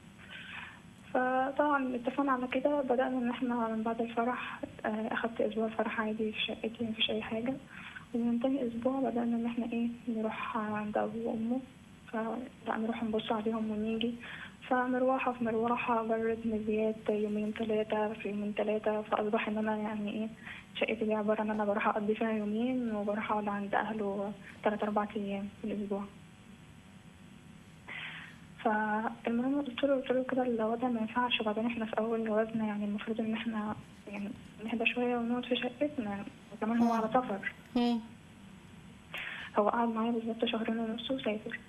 فطبعا اتفقنا على كده بدأنا إن احنا من بعد الفرح آه، أخدت أسبوع الفرح عادي في شقتي مفيش أي حاجة ومن تاني أسبوع بدأنا إن احنا إيه نروح عند أبوه وأمه فلا نروح نبص عليهم ونيجي فمروحة في مروحة برد مزيات يومين تلاتة في يومين تلاتة فأصبح إن أنا يعني إيه شقتي دي عبارة إن أنا بروح أقضي فيها يومين وبروح أقعد عند أهله تلات أربع أيام في الأسبوع. فالمهم قلت له قلت له كده الوضع ما ينفعش وبعدين احنا في اول جوازنا يعني المفروض ان احنا يعني نهدى شويه ونقعد في شقتنا وكمان هو على سفر مم. هو قعد معايا بالظبط شهرين ونص وسافر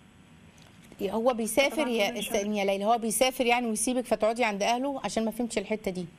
هو بيسافر طبعاً يا كل شهر. استني يا ليلى هو بيسافر يعني ويسيبك فتقعدي عند اهله عشان ما فهمتش الحته دي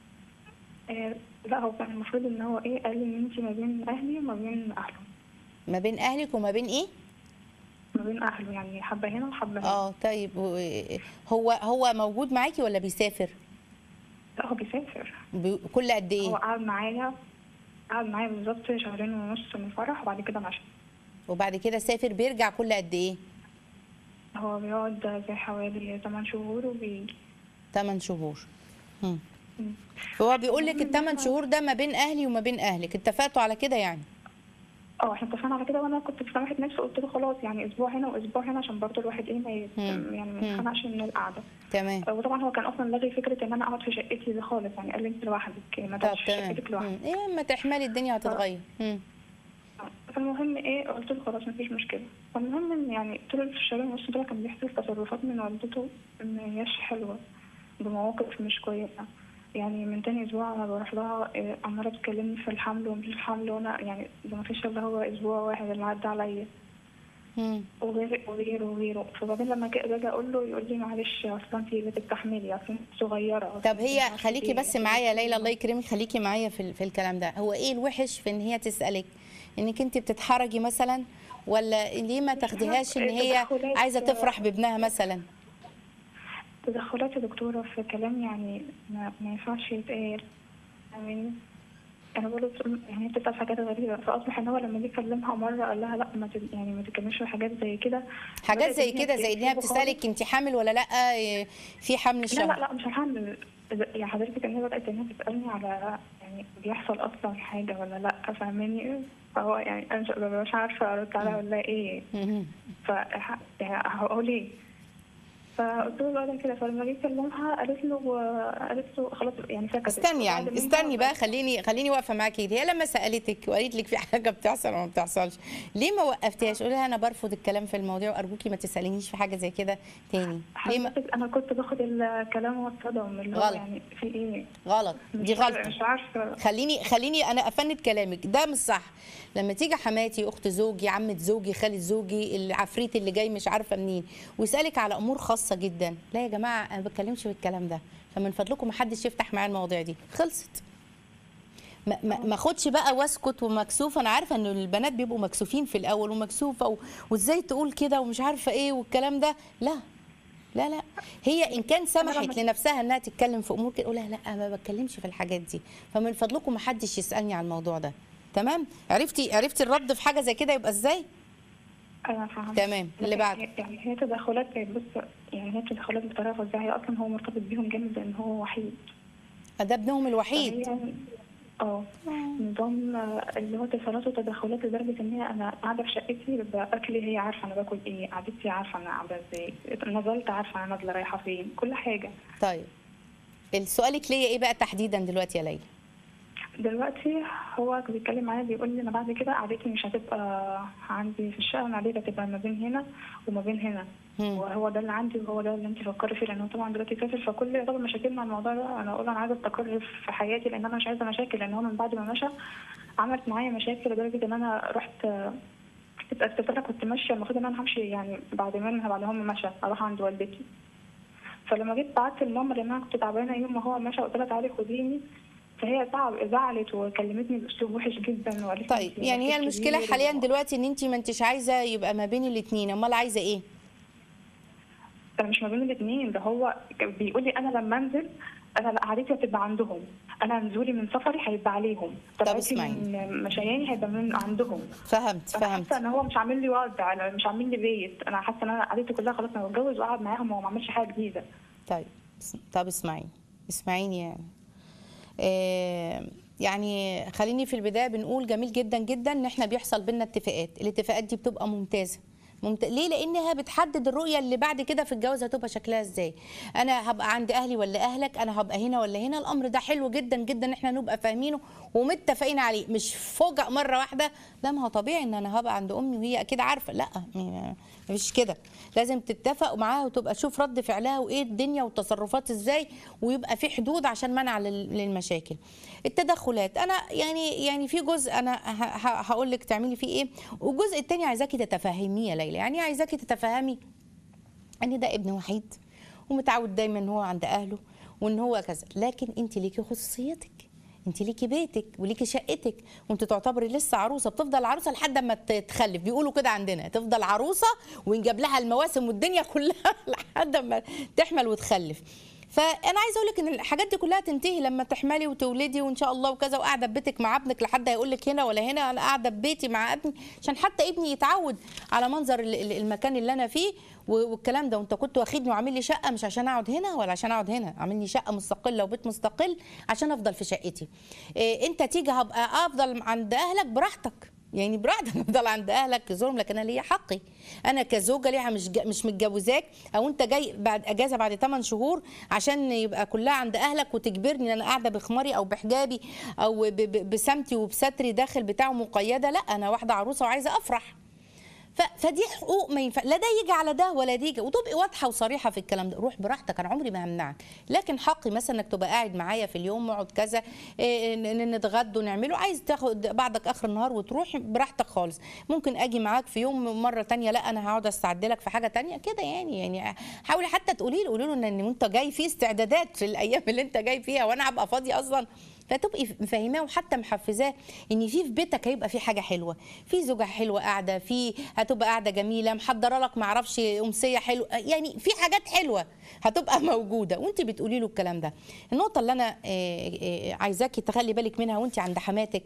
آه لا هو كان المفروض ان هو ايه قال لي ان انت ما بين اهلي وما بين اهله ما بين اهلك وما بين ايه ما بين اهله يعني حبه هنا وحبه هنا اه طيب و- هو هو موجود معاكي ولا بيسافر لا هو بيسافر بي- كل قد هو ايه قعد معايا قعد معايا بالظبط شهرين ونص من الفرح وبعد كده مشى وبعد كده سافر بيرجع كل قد ايه هو بيقعد زي حوالي 8 شهور وبيجي 8 شهور مم. مم. فهو بيقول لك الثمان شهور ده ما بين اهلي وما بين اهلك اتفقتوا على كده يعني اه احنا اتفقنا على كده وانا كنت سامحت نفسي قلت له خلاص يعني اسبوع هنا واسبوع هنا عشان برضه الواحد ايه ما يت- مم. يعني ما مم. يتخنقش من القعده تمام وطبعا هو كان اصلا لاغي فكره ان انا اقعد في شقتي دي خالص يعني قال لي انت لوحدك ما طب تقعدش في تمام شقتك لوحدك مم. ايه ما تحملي الدنيا هتتغير مم. فالمهم ايه قلت له خلاص مفيش مشكله فالمهم ان يعني طول الشهرين ونص دول كان بيحصل تصرفات من والدته ما هياش حلوه بمواقف مش كويسه يعني من تاني اسبوع انا بروح لها إيه، عماله تكلمني في الحمل ومش الحمل وانا يعني ده مفيش الا هو اسبوع واحد اللي عدى عليا مم. وغيره وغيره وغيره فبعدين لما ك- باجي اقول له يقول لي معلش اصل انت بتستحملي اصل انت صغيره أصل طب أنت هي مش عارفة خليكي إيه. بس معايا يا ليلى الله يكرمك خليكي معايا في ال- في الكلام ده هو ايه الوحش في ان هي تسالك انك انت بتتحرجي مثلا ولا ليه ما تاخديهاش ان هي تدخلات- عايزه تفرح بابنها مثلا تدخلات يا دكتورة في كلام يعني ما, ما ينفعش يتقال يعني انا بقول له يعني هي بتسأل حاجات غريبة فاصبح ان هو لما جه يكلمها مرة قال لها لا ما تد- يعني ما تتكلمش في حاجات زي كده حاجات بدأت زي إن هي كده زي ان هي تسيبه بتسالك انت حامل ولا لا إيه، في حمل لا الشهر لا لا مش هحمل يعني حضرتك ان هي بدأت ان هي تسألني على يعني بيحصل اصلا حاجة ولا لا فاهماني فهو يعني انا مش- مش عارفة ارد عليها ولا ايه مم. ف يعني هقول ايه فقلت له بعد كده فلما جيت اكلمها قالت له قالت له خلاص يعني سكتت استني يعني وبعد منها استني بقى بس- خليني خليني واقفه معاكي هي لما سالتك وقالت لك في حاجه بتحصل وما بتحصلش ليه ما وقفتيهاش قولي لها انا برفض الكلام في المواضيع وارجوكي ما تسالينيش في حاجه زي كده تاني ليه ما حضرتك انا كنت باخد الكلام واتصدم اللي هو غلط. يعني في ايه غلط دي مش- غلطه مش عارفه خليني خليني انا افند كلامك ده مش صح لما تيجي حماتي اخت زوجي عمه زوجي خاله زوجي العفريت اللي جاي مش عارفه منين ويسالك على امور خاصه جدا لا يا جماعه انا ما بتكلمش في الكلام ده فمن فضلكم ما حدش يفتح معايا المواضيع دي خلصت ما ما ما اخدش بقى واسكت ومكسوف انا عارفه ان البنات بيبقوا مكسوفين في الاول ومكسوفه و... وازاي تقول كده ومش عارفه ايه والكلام ده لا لا لا هي ان كان سمحت لنفسها انها تتكلم في امور كده قولها لا ما بتكلمش في الحاجات دي فمن فضلكم ما حدش يسالني عن الموضوع ده تمام عرفتي عرفتي الرد في حاجه زي كده يبقى ازاي انا فاهمه تمام، اللي لكن بعده. هي- يعني هي تدخلات بص يعني هي تدخلات بطريقه فظيعه هي اصلا هو مرتبط بيهم جامد لان هو وحيد ده ابنهم الوحيد فهي- اه نظام آه، اللي هو اتصالات وتدخلات لدرجه ان هي انا قاعده في شقتي باكلي هي عارفه انا باكل ايه قعدتي عارفه انا قاعده ازاي نزلت عارفه انا نازله رايحه فين كل حاجه طيب سؤالك ليا ايه بقى تحديدا دلوقتي يا ليلى دلوقتي هو بيتكلم معايا بيقول لي انا بعد كده قعدتي مش هتبقى عندي في الشقه انا قعدتي هتبقى ما بين هنا وما بين هنا مم. وهو ده اللي عندي وهو ده اللي انت فكري فيه لان هو طبعا دلوقتي سافر فكل يعتبر مشاكلنا مع الموضوع ده انا اقول انا عايزه استقر في حياتي لان انا مش عايزه مشاكل لان هو من بعد ما مشى عملت معايا مشاكل لدرجه ان انا رحت اتأسفت انا كنت ماشيه المفروض ان انا همشي يعني بعد منها بعد ما هم مشى اروح عند والدتي فلما جيت بعت لماما لان انا كنت تعبانه يوم ما هو مشى قلت لها تعالي خديني فهي تعب زعلت وكلمتني باسلوب وحش جدا وقالت لي طيب انتي يعني هي مفيش المشكله كبير حاليا و- دلوقتي ان انت ما انتش عايزه يبقى ما بين الاثنين امال عايزه ايه انا مش ما بين الاثنين ده هو كان بيقول لي انا لما انزل انا لا قعدتي هتبقى عندهم انا نزولي من سفري هيبقى عليهم طلعتي اسمعي. من مشاياني هيبقى من عندهم فهمت انا فهمت حاسه ان هو مش عامل لي وضع انا مش عامل لي بيت انا حاسه ان انا قعدتي كلها خلاص انا بتجوز واقعد معاهم وهو ما عملش حاجه جديده طيب اس- طب اسمعيني اسمعيني يعني آه يعني خليني في البدايه بنقول جميل جدا جدا ان احنا بيحصل بينا اتفاقات الاتفاقات دي بتبقى ممتازه ممت... ليه لانها بتحدد الرؤيه اللي بعد كده في الجواز هتبقى شكلها ازاي انا هبقى عند اهلي ولا اهلك انا هبقى هنا ولا هنا الامر ده حلو جدا جدا ان احنا نبقى فاهمينه ومتفقين عليه مش فوجئ مره واحده لا ما هو طبيعي ان انا هبقى عند امي وهي اكيد عارفه لا م- مفيش كده لازم تتفق معاها وتبقى تشوف رد فعلها وايه الدنيا والتصرفات ازاي ويبقى في حدود عشان منع لل- للمشاكل التدخلات انا يعني يعني في جزء انا هقول لك تعملي فيه ايه والجزء التاني عايزاكي تتفهميه يا ليلى يعني عايزاكي تتفهمي ان ده ابن وحيد ومتعود دايما ان هو عند اهله وان هو كذا لكن انت ليكي خصوصيتك انت ليكي بيتك وليكي شقتك وانت تعتبري لسه عروسه بتفضل عروسه لحد ما تخلف بيقولوا كده عندنا تفضل عروسه وينجاب لها المواسم والدنيا كلها لحد ما تحمل وتخلف فانا عايزه اقول لك ان الحاجات دي كلها تنتهي لما تحملي وتولدي وان شاء الله وكذا وقاعده في بيتك مع ابنك لحد هيقول لك هنا ولا هنا انا قاعده في بيتي مع ابني عشان حتى ابني يتعود على منظر ال- ال- المكان اللي انا فيه و- والكلام ده وانت كنت واخدني وعامل لي شقه مش عشان اقعد هنا ولا عشان اقعد هنا عامل لي شقه مستقله وبيت مستقل عشان افضل في شقتي إيه انت تيجي هبقى افضل عند اهلك براحتك يعني براحتك افضل عند اهلك تزورهم لكن انا ليا حقي انا كزوجه ليها مش جا- مش متجوزاك او انت جاي بعد اجازه بعد 8 شهور عشان يبقى كلها عند اهلك وتجبرني ان انا قاعده بخماري او بحجابي او ب- ب- بسمتي وبستري داخل بتاعه مقيده لا انا واحده عروسه وعايزه افرح ف- فدي حقوق ما ينفع لا ده يجي على ده ولا دي يجي وتبقي واضحه وصريحه في الكلام ده روح براحتك انا عمري ما همنعك لكن حقي مثلا انك تبقى قاعد معايا في اليوم نقعد كذا إيه، ن- ن- نتغدى ونعمله عايز تاخد بعدك اخر النهار وتروح براحتك خالص ممكن اجي معاك في يوم مره تانية لا انا هقعد استعد لك في حاجه تانية كده يعني يعني حاولي حتى تقولي له قولي له ان إن انت جاي في استعدادات في الايام اللي انت جاي فيها وانا هبقى فاضيه اصلا فتبقي مفهماه وحتى محفزاه ان في في بيتك هيبقى في حاجه حلوه في زوجه حلوه قاعده في هتبقى قاعده جميله محضره لك معرفش امسيه حلوه يعني في حاجات حلوه هتبقى موجوده وانت بتقولي له الكلام ده النقطه اللي انا آه، آه، عايزاكي تخلي بالك منها وانت عند حماتك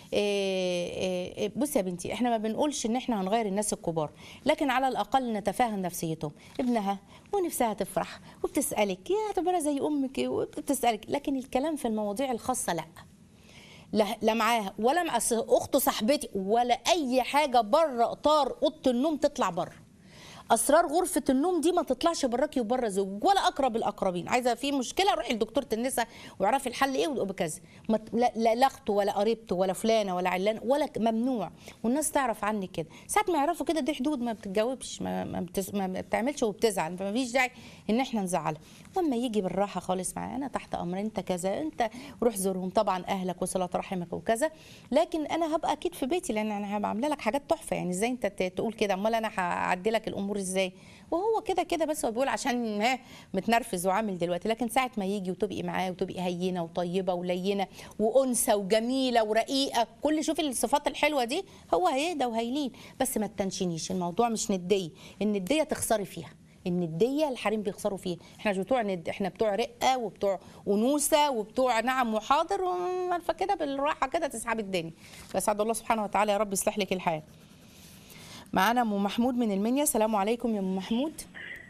آه، آه، بصي يا بنتي احنا ما بنقولش ان احنا هنغير الناس الكبار لكن على الاقل نتفاهم نفسيتهم ابنها ونفسها تفرح وبتسالك يا اعتبرها زي امك وبتسالك لكن الكلام في المواضيع الخاصه لا لا لا معاها ولا مع أصل اخت صاحبتي ولا اي حاجه بره اطار اوضه النوم تطلع بره اسرار غرفه النوم دي ما تطلعش براكي وبره زوج ولا اقرب الاقربين عايزه في مشكله روحي لدكتوره النساء واعرفي الحل ايه وبكذا ما ت- لا لا لا اخته ولا قريبته ولا فلانه ولا علانه ولا ك- ممنوع والناس تعرف عنك كده ساعه ما يعرفوا كده دي حدود ما بتتجاوبش ما, ما, بتس ما بتعملش وبتزعل فما فيش داعي ان احنا نزعلها واما يجي بالراحه خالص معايا انا تحت امر انت كذا انت روح زورهم طبعا اهلك وصله رحمك وكذا لكن انا هبقى اكيد في بيتي لان انا هبقى عامله لك حاجات تحفه يعني ازاي انت ت- تقول كده امال انا هعدي لك الامور ازاي وهو كده كده بس هو بيقول عشان ها متنرفز وعامل دلوقتي لكن ساعه ما يجي وتبقي معاه وتبقي هينه وطيبه ولينه وانثى وجميله ورقيقه كل شوفي الصفات الحلوه دي هو هيهدى وهيلين بس ما تنشنيش الموضوع مش نديه النديه تخسري فيها النديه الحريم بيخسروا فيها احنا مش بتوع ند احنا بتوع رقه وبتوع انوثه وبتوع نعم وحاضر وعارفه كده بالراحه كده تسحبي الدنيا بسعد الله سبحانه وتعالى يا رب يصلح لك الحال معانا ام محمود من المنيا السلام عليكم يا ام محمود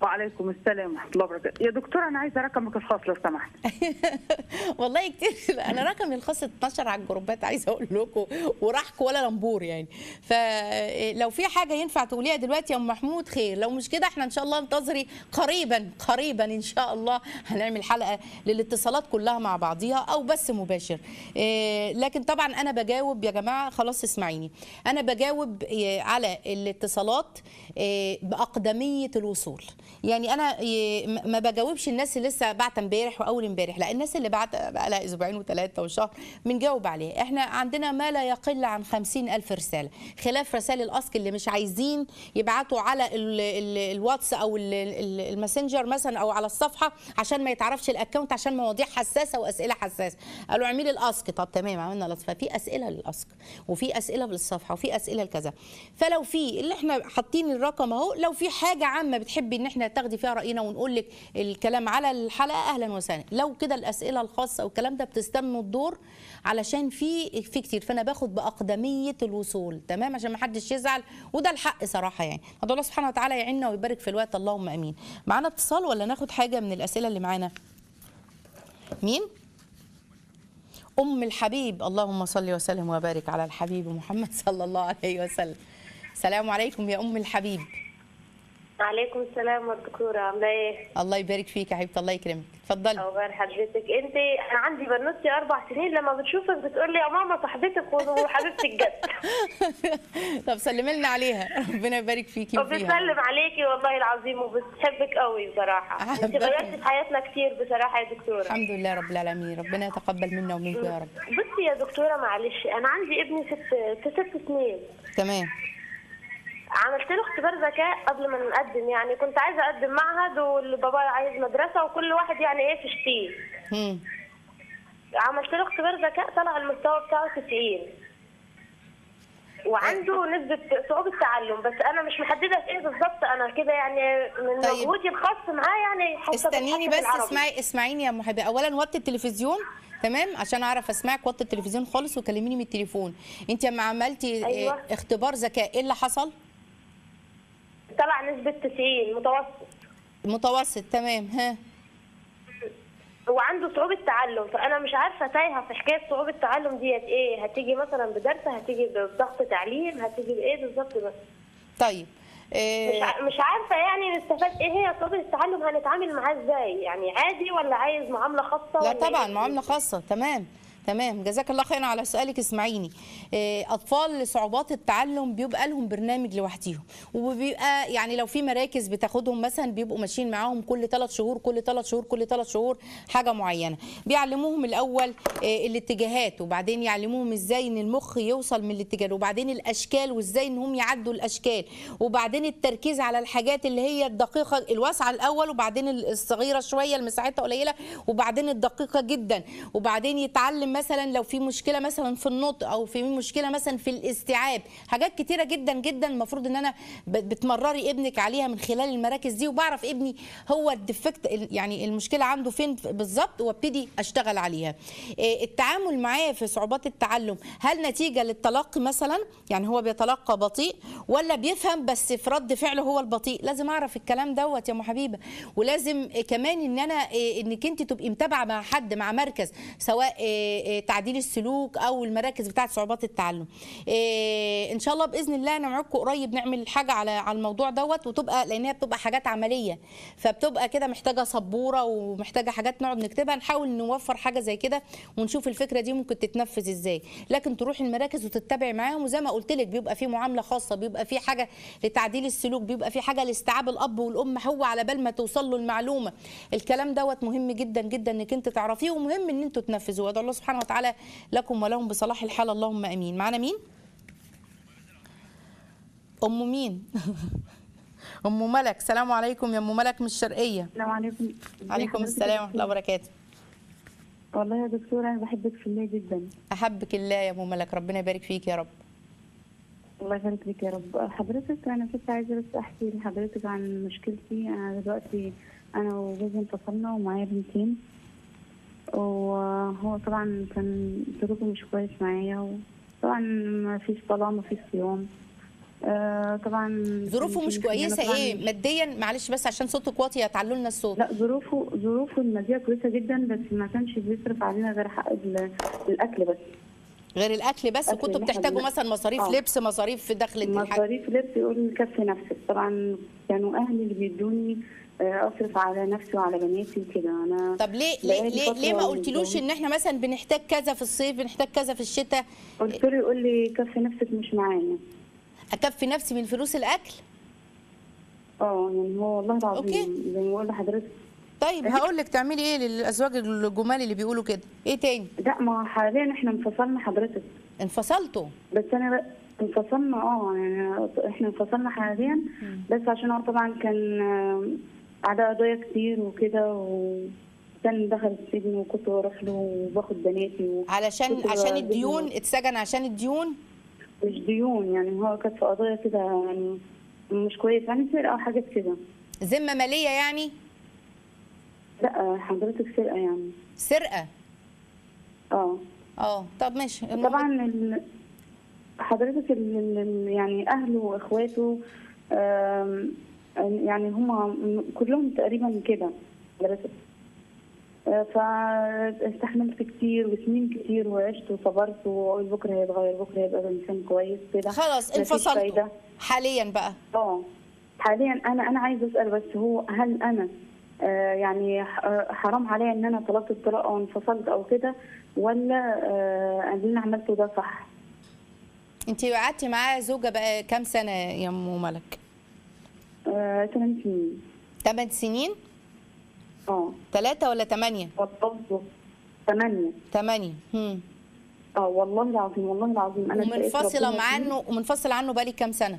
وعليكم السلام ورحمه الله وبركاته يا دكتوره انا عايزه رقمك الخاص لو سمحت والله كتير انا رقمي الخاص 12 على الجروبات عايزه اقول لكم وراحك ولا لمبور يعني فلو في حاجه ينفع تقوليها دلوقتي يا ام محمود خير لو مش كده احنا ان شاء الله انتظري قريبا قريبا ان شاء الله هنعمل حلقه للاتصالات كلها مع بعضيها او بس مباشر إيه، لكن طبعا انا بجاوب يا جماعه خلاص اسمعيني انا بجاوب إيه، على الاتصالات إيه، باقدميه الوصول يعني انا إيه، ما ما بجاوبش الناس اللي لسه بعت امبارح واول امبارح لا الناس اللي بعت بقى لها اسبوعين وثلاثه وشهر بنجاوب عليها احنا عندنا ما لا يقل عن خمسين الف رساله خلاف رسائل الاسك اللي مش عايزين يبعتوا على ال ال الواتس او ال ال الماسنجر مثلا او على الصفحه عشان ما يتعرفش الاكونت عشان مواضيع حساسه واسئله حساسه قالوا اعملي الاسك طب تمام عملنا الاسك ففي اسئله للاسك وفي اسئله للصفحه وفي اسئله لكذا فلو في اللي احنا حاطين الرقم اهو لو في حاجه عامه بتحبي ان احنا تاخدي فيها راينا ونقول لك الكلام على الحلقه اهلا وسهلا لو كده الاسئله الخاصه والكلام ده بتستنوا الدور علشان في في كتير فانا باخد باقدميه الوصول تمام عشان ما حدش يزعل وده الحق صراحه يعني ادعو الله سبحانه وتعالى يعيننا ويبارك في الوقت اللهم امين معانا اتصال ولا ناخد حاجه من الاسئله اللي معانا مين ام الحبيب اللهم صل وسلم وبارك على الحبيب محمد صلى الله عليه وسلم السلام عليكم يا ام الحبيب عليكم السلام يا دكتورة عاملة ايه؟ الله يبارك فيك يا حبيبتي الله يكرمك اتفضلي أخبار حضرتك انت انا عندي بنوتي اربع سنين لما بتشوفك بتقول لي يا ماما صاحبتك وحبيبتي الجد طب سلمي لنا عليها ربنا يبارك فيكي وفيها وبتسلم عليكي والله العظيم وبتحبك قوي بصراحة انت أحبك. غيرتي في حياتنا كتير بصراحة يا دكتورة الحمد لله رب العالمين ربنا يتقبل منا ومنكم يا رب بصي يا دكتورة معلش انا عندي ابني ست في ست سنين تمام عملت له اختبار ذكاء قبل ما نقدم يعني كنت عايزة اقدم معهد والبابا عايز مدرسة وكل واحد يعني ايه في شتيه هم. عملت له اختبار ذكاء طلع المستوى بتاعه 90 وعنده نسبة صعوبة تعلم بس أنا مش محددة في إيه بالظبط أنا كده يعني من طيب. مجهودي الخاص معاه يعني حاسة استنيني بالحاجة بس بالعربي. اسمعي اسمعيني يا ام حبيبه اولا وطي التلفزيون تمام عشان اعرف اسمعك وطي التلفزيون خالص وكلميني من التليفون انت لما عملتي أيوة. اه، اختبار ذكاء ايه اللي حصل طلع نسبة 90 متوسط متوسط تمام ها وعنده صعوبة تعلم فأنا مش عارفة تايهة في حكاية صعوبة التعلم ديت إيه هتيجي مثلا بدرس هتيجي بضغط تعليم هتيجي بإيه بالظبط بس طيب اه، مش ع- مش عارفة يعني نستفاد إيه هي صعوبة التعلم هنتعامل معاه إزاي يعني عادي ولا عايز معاملة خاصة لا ولا طبعا إيه؟ معامله خاصه تمام تمام جزاك الله خيرا على سؤالك اسمعيني إيه، اطفال صعوبات التعلم بيبقى لهم برنامج لوحديهم وبيبقى يعني لو في مراكز بتاخدهم مثلا بيبقوا ماشيين معاهم كل ثلاث شهور كل ثلاث شهور كل ثلاث شهور حاجه معينه بيعلموهم الاول إيه، الاتجاهات وبعدين يعلموهم ازاي ان المخ يوصل من الاتجاه وبعدين الاشكال وازاي ان هم يعدوا الاشكال وبعدين التركيز على الحاجات اللي هي الدقيقه الواسعه الاول وبعدين الصغيره شويه اللي مساحتها قليله وبعدين الدقيقه جدا وبعدين يتعلم مثلا لو في مشكله مثلا في النطق او في مشكله مثلا في الاستيعاب حاجات كتيره جدا جدا المفروض ان انا ب- بتمرري ابنك عليها من خلال المراكز دي وبعرف ابني هو الديفكت يعني المشكله عنده فين بالظبط وابتدي اشتغل عليها إيه، التعامل معاه في صعوبات التعلم هل نتيجه للتلقي مثلا يعني هو بيتلقى بطيء ولا بيفهم بس في رد فعله هو البطيء لازم اعرف الكلام دوت يا ام حبيبه ولازم إيه، كمان ان انا إيه، انك انت تبقي متابعه مع حد مع مركز سواء إيه، إيه، تعديل السلوك او المراكز بتاعه صعوبات التعلم إيه، ان شاء الله باذن الله انا معاكم قريب نعمل حاجه على على الموضوع دوت وتبقى لان هي بتبقى حاجات عمليه فبتبقى كده محتاجه سبوره ومحتاجه حاجات نقعد نكتبها نحاول نوفر حاجه زي كده ونشوف الفكره دي ممكن تتنفذ ازاي لكن تروحي المراكز وتتبعي معاهم وزي ما قلت لك بيبقى في معامله خاصه بيبقى في حاجه لتعديل السلوك بيبقى في حاجه لاستيعاب الاب والام هو على بال ما توصل له المعلومه الكلام دوت مهم جدا جدا انك انت تعرفيه ومهم ان انتوا تنفذوه وادعو الله سبحانه وتعالى لكم ولهم بصلاح الحال اللهم امين معانا مين ام مين ام ملك سلام عليكم يا ام ملك من الشرقيه السلام عليكم عليكم السلام ورحمه الله وبركاته والله يا دكتورة أنا بحبك في الله جدا احبك الله يا ام ملك ربنا يبارك فيك يا رب الله يبارك فيك يا رب حضرتك أنا كنت عايزة بس أحكي لحضرتك عن مشكلتي أنا دلوقتي أنا وجوزي انفصلنا ومعايا بنتين وهو طبعا كان سلوكه مش كويس معايا وطبعا ما فيش صلاة ما فيش صيام آه طبعا ظروفه كان مش في إن أنا كويسه طبعاً- ايه ماديا معلش بس عشان صوتك واطي هتعلوا لنا الصوت لا ظروفه ظروفه الماديه كويسه جدا بس ما كانش بيصرف علينا غير حق ال- الاكل بس غير الاكل بس أكل كنتوا اللي إحنا بتحتاجوا بن- مثلا مصاريف آه. لبس مصاريف في دخل الحاجة مصاريف لبس يقول لي كفي نفسك طبعا كانوا اهلي اللي بيدوني آه، اصرف على نفسي وعلى بناتي وكده انا طب ليه ليه بقالي ليه, ليه ما فترة قلتلوش متجوزة. ان احنا مثلا بنحتاج كذا في الصيف بنحتاج كذا في الشتاء قلت له يقول لي كفي نفسك مش معايا اكفي نفسي من فلوس الاكل اه يعني هو والله العظيم أوكي. زي ما بقول لحضرتك طيب هقول لك تعملي ايه للازواج الجمال اللي بيقولوا كده ايه تاني لا ما حاليا احنا انفصلنا حضرتك انفصلتوا بس انا بقى انفصلنا اه يعني احنا انفصلنا حاليا بس عشان هو طبعا كان آه، على قضايا كتير وكده وكان دخل السجن وكنت بروح له وباخد بناتي و... علشان كنت عشان بجيب الديون له- اتسجن عشان الديون مش ديون يعني هو كانت في قضايا كده يعني مش كويس يعني سرقه وحاجات كده ذمه ماليه يعني لا حضرتك سرقه يعني سرقه اه اه طب ماشي المهم- طبعا ال- حضرتك ال- ال- ال- يعني اهله واخواته آم، يعني هم كلهم تقريبا كده حضرتك آه، فاستحملت كتير وسنين كتير وعشت وصبرت واقول بكره هيتغير بكره هيبقى انسان كويس كده خلاص مفيش انفصلتوا فايدة. حاليا بقى اه حاليا انا انا عايزه اسال بس هو هل انا آه يعني ح- آه، حرام عليا ان انا طلبت الطلاق او انفصلت او كده ولا آه اللي انا عملته ده صح؟ انت قعدتي معاه زوجه بقى كام سنه يا ام ملك آه، ثمان سنين 8 سنين اه ثلاثة ولا ثمانية والله ثمانية ثمانية هم. اه والله العظيم والله العظيم انا شقيت ومنفصلة ربنا فيه. عنه ومنفصلة عنه بقالي كام سنة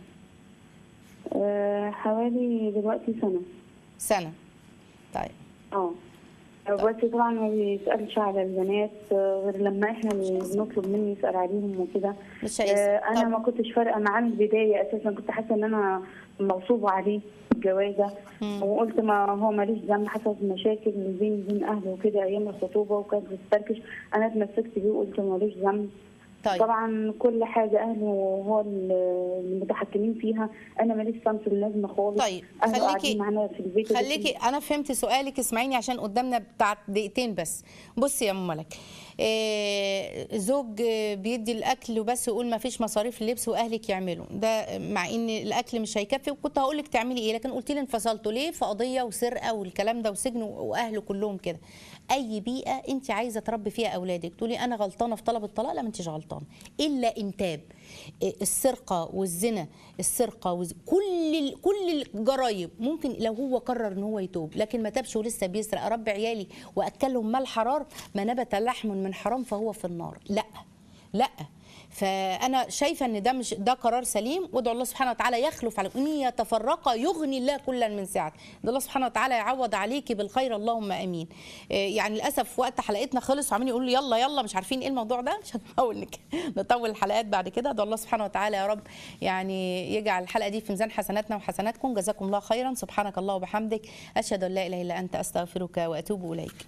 آه حوالي دلوقتي سنة سنة طيب اه بس طبعا ما بيسألش على البنات آه، غير لما احنا اللي بنطلب منه يسأل عليهم وكده مش آه، هيسأل انا طب ما كنتش فارقه معاه من البدايه اساسا كنت حاسه ان انا مغصوبه عليه الجوازه مم. وقلت ما هو ماليش ذنب حصلت مشاكل بيني وبين اهله وكده ايام الخطوبه وكانت بتستركش انا اتمسكت بيه وقلت مالوش ذنب طيب طبعا كل حاجه اهله هو اللي المتحكمين فيها انا ماليش صمت اللازمه خالص طيب، اهله خليكي- قاعدين معانا في البيت خليكي انا فهمت سؤالك اسمعيني عشان قدامنا بتاع دقيقتين بس بصي يا ام ملك إيه زوج آه، بيدي الاكل وبس يقول ما فيش مصاريف اللبس واهلك يعملوا ده مع ان الاكل مش هيكفي وكنت هقول لك تعملي ايه لكن قلت لي انفصلتوا ليه في قضيه وسرقه والكلام ده وسجن واهله كلهم كده اي بيئه انت عايزه تربي فيها اولادك تقولي انا غلطانه في طلب الطلاق لا ما انتش غلطانه الا ان تاب إيه، السرقه والزنا السرقه وز... كل ال... كل الجرايم ممكن لو هو قرر ان هو يتوب لكن ما تابش ولسه بيسرق اربي عيالي واكلهم مال حرام ما نبت لحم من حرام فهو في النار لا لا فانا شايفه ان ده مش ده قرار سليم وادعو الله سبحانه وتعالى يخلف على ان يتفرقا يغني الله كلا من سعته ده الله سبحانه وتعالى يعوض عليكي بالخير اللهم امين إيه يعني للاسف وقت حلقتنا خلص وعمالين يقولوا لي يلا يلا مش عارفين ايه الموضوع ده مش هنحاول نك- نطول الحلقات بعد كده ادعو الله سبحانه وتعالى يا رب يعني يجعل الحلقه دي في ميزان حسناتنا وحسناتكم جزاكم الله خيرا سبحانك الله وبحمدك اشهد ان لا اله الا انت استغفرك واتوب اليك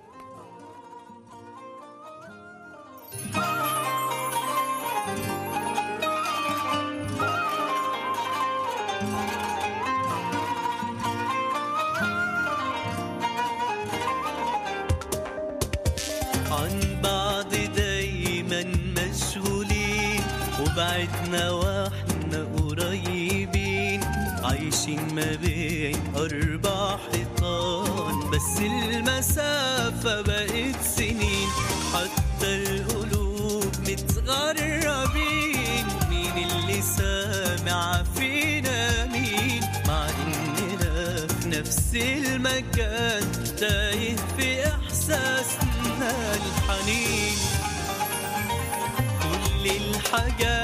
عن بعض دايما مشغولين وبعدنا واحنا قريبين عايشين ما بين أربع حيطان بس المسافة بقت سنين حتى القلوب متغربين مين اللي سامع فينا مين مع إننا في نفس المكان تايه في إحساسنا الحنين كل الحاجات